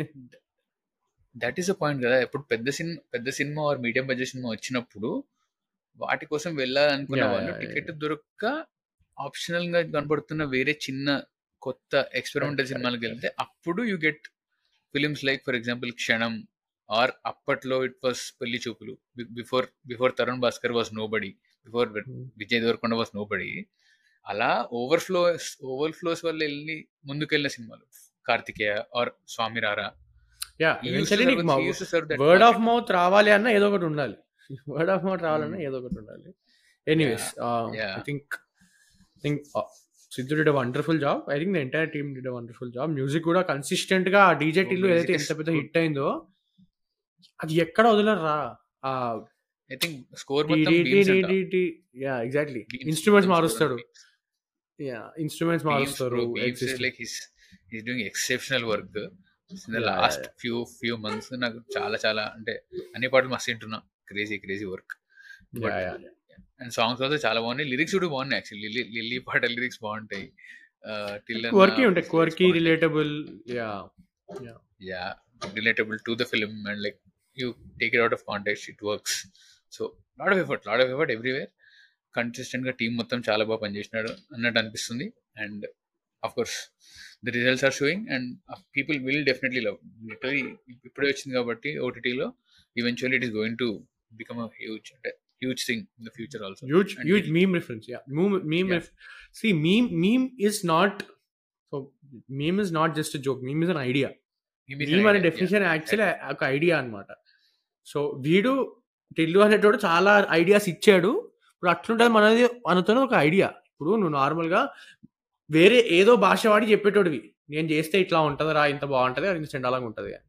దట్ ఈస్ అ పాయింట్ కదా ఇప్పుడు పెద్ద సినిమా పెద్ద సినిమా ఆర్ మీడియం బడ్జెట్ సినిమా వచ్చినప్పుడు వాటి కోసం వెళ్ళాలనుకున్న యా వాళ్ళు యా టికెట్ దొరక్క ఆప్షనల్ గా కనబడుతున్న వేరే చిన్న కొత్త ఎక్స్పెరిమెంటల్ కరెక్ట్ సినిమాలకు కరెక్ట్ వెళ్తే అప్పుడు you get films like for example క్షణం ఆర్ అప్పట్లో ఇట్ వాస్ పెళ్లి చూపులు before before Tarun Bhaskar was nobody before Vijay Deverakonda was nobody అలా ఓవర్ఫ్లోస్ ఓవర్ఫ్లోస్ వల్ల వెళ్ళి ముందుకెళ్ళిన సినిమాలు కార్తికేయ ఆర్ స్వామి రారా యా ఈ యూస్ టు ఈవెన్చువల్లీ సర్వ్ నీకు ఈ use to serve that word of market mouth రావాలి అన్న ఏదో ఒకటి ఉండాలి వర్డ్ ఆఫ్ మౌత్ రావాలన్నా ఏదో ఒకటి ఉండాలి anyways yeah I think think Siddhu did wonderful job I think the entire team did wonderful job music కూడా కన్సిస్టెంట్ గా డీజే టిల్లు ఏదైతే మ్యూజిక్ ఇస్ ఎంత పెద్ద గుడ్ హిట్ అయిందో అది ఎక్కడ వదలరా ఆ ఐ థింక్ స్కోర్ టీ మొత్తం టీ బీమ్స్ టీ అంట టీ టీ యా ఎగ్జాక్ట్లీ బీమ్స్ ఇన్స్ట్రుమెంట్స్ మొత్తం స్కోర్ అంతా మారుస్తాడు బీమ్స్ యా ఇన్స్ట్రుమెంట్స్ బీమ్స్ మారుస్తారు bro Bheems is exist like his his doing exceptional work in the yeah yeah last few few months నాకు చాలా చాలా అంటే అన్ని పాటలు మస్తు వింటున్నా crazy crazy work yeah but yeah and songs అయితే చాలా బాగున్నాయి లిరిక్స్ కూడా బాగున్నాయి యాక్చువల్లీ లిల్లీ లిల్లీ పాట లిరిక్స్ బాగుంటాయి టిల్ అన్న క్వర్కీ ఉంటాయి లిరిక్స్ క్వర్కీ బాగుంటాయి relatable yeah yeah yeah relatable to the film and like you take it out of context it works so lot of effort lot of effort everywhere consistent గా team మొత్తం చాలా బాగా పనిచేసినాడు అన్నట్టు అనిపిస్తుంది and of course the results are showing and people will definitely love literally ఇప్పుడే వచ్చింది కాబట్టి ఓటీటీలో eventually it is going to become a huge అంటే huge thing in the future also huge and huge meme reference yeah meme, meme yeah ref- see meme meme is not so meme is not just a joke meme is an idea I mean meme అనే idea yeah definition actually exactly ఒక idea అన్నమాట so వీడు టిల్లు అనేటోడు చాలా ideas ఇచ్చాడు ఇప్పుడు అట్లుంటుంది మనది మనతో ఒక ఐడియా ఇప్పుడు నువ్వు నార్మల్గా వేరే ఏదో భాష వాడి చెప్పేటోడివి నేను చేస్తే ఇట్లా ఉంటుందిరా ఇంత బాగుంటుంది అది ఇంత చెండాలంగా ఉంటుంది అని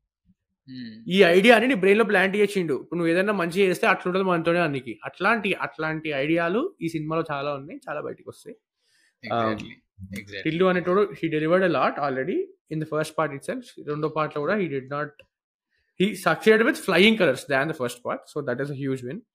ఈ ఐడియాని నీ బ్రెయిన్ లో ప్లాంట్ చేసిండు ఇప్పుడు నువ్వు ఏదైనా మంచి చేస్తే అట్లుంటుంది మనతోనే అన్నికి అట్లాంటి అట్లాంటి ఐడియాలు ఈ సినిమాలో చాలా ఉన్నాయి చాలా బయటకు వస్తాయి ఎగ్జాక్ట్లీ ఎగ్జాక్ట్లీ టిల్లు అనేటోడు he delivered a lot already in the first part itself రెండో part లో కూడా he did not he succeeded with flying colours than the first part so that is a huge win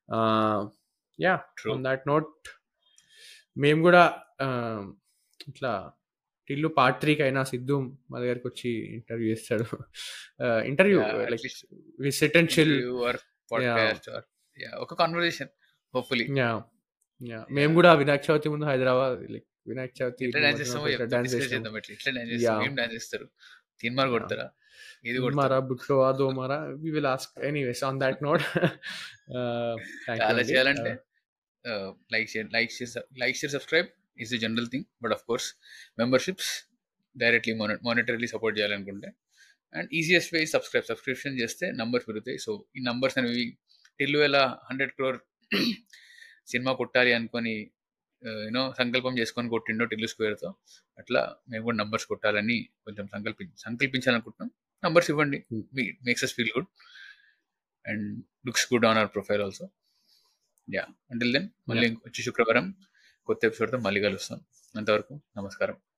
yeah true on that note మేము కూడా uh, ఇట్లా Tillu part త్రీకి అయినా సిద్ధు మా దగ్గరికి వచ్చి ఇంటర్వ్యూ చేస్తాడు interview yeah like at least we sit and chill interview or yeah podcast or yeah ఒక conversation hopefully yeah yeah yeah మేము కూడా వినాయక చవితి ముందు హైదరాబాద్ లైక్ వినాయక చవితి ఎట్లా డాన్స్ చేస్తామో నిమజ్జనం చెప్తే డాన్స్ డిస్కస్ చేసినాం చేద్దాం ఎట్లా ఎట్లా డాన్స్ యా చేస్తాం ఏం డాన్స్ చేస్తారు తీన్మార్ కొడతారా ఏది కొడతారు మారా బుట్లోవా దోమారా we will ask anyways on that note thank you అలా అండి చేయాలంటే like share like share like share subscribe is the general thing but of course memberships directly monetarily support చేయాలనుకుంటే and easiest way subscribe subscription చేస్తే numbers పెరుగుతాయి so ఈ numbers అనేవి టిల్లు ఎలా hundred crore cinema కొట్టాలి అనుకొని యూనో సంకల్పం చేసుకొని కొట్టిండో టిల్లు స్క్వేర్తో అట్లా మేము కూడా నంబర్స్ కొట్టాలని కొంచెం సంకల్పి సంకల్పించాలనుకుంటున్నాం నంబర్స్ ఇవ్వండి makes us feel good and looks good on our profile also yeah until then మళ్ళీ వచ్చి శుక్రవారం కొత్త ఎపిసోడ్తో మళ్ళీ కలుస్తాం అంతవరకు నమస్కారం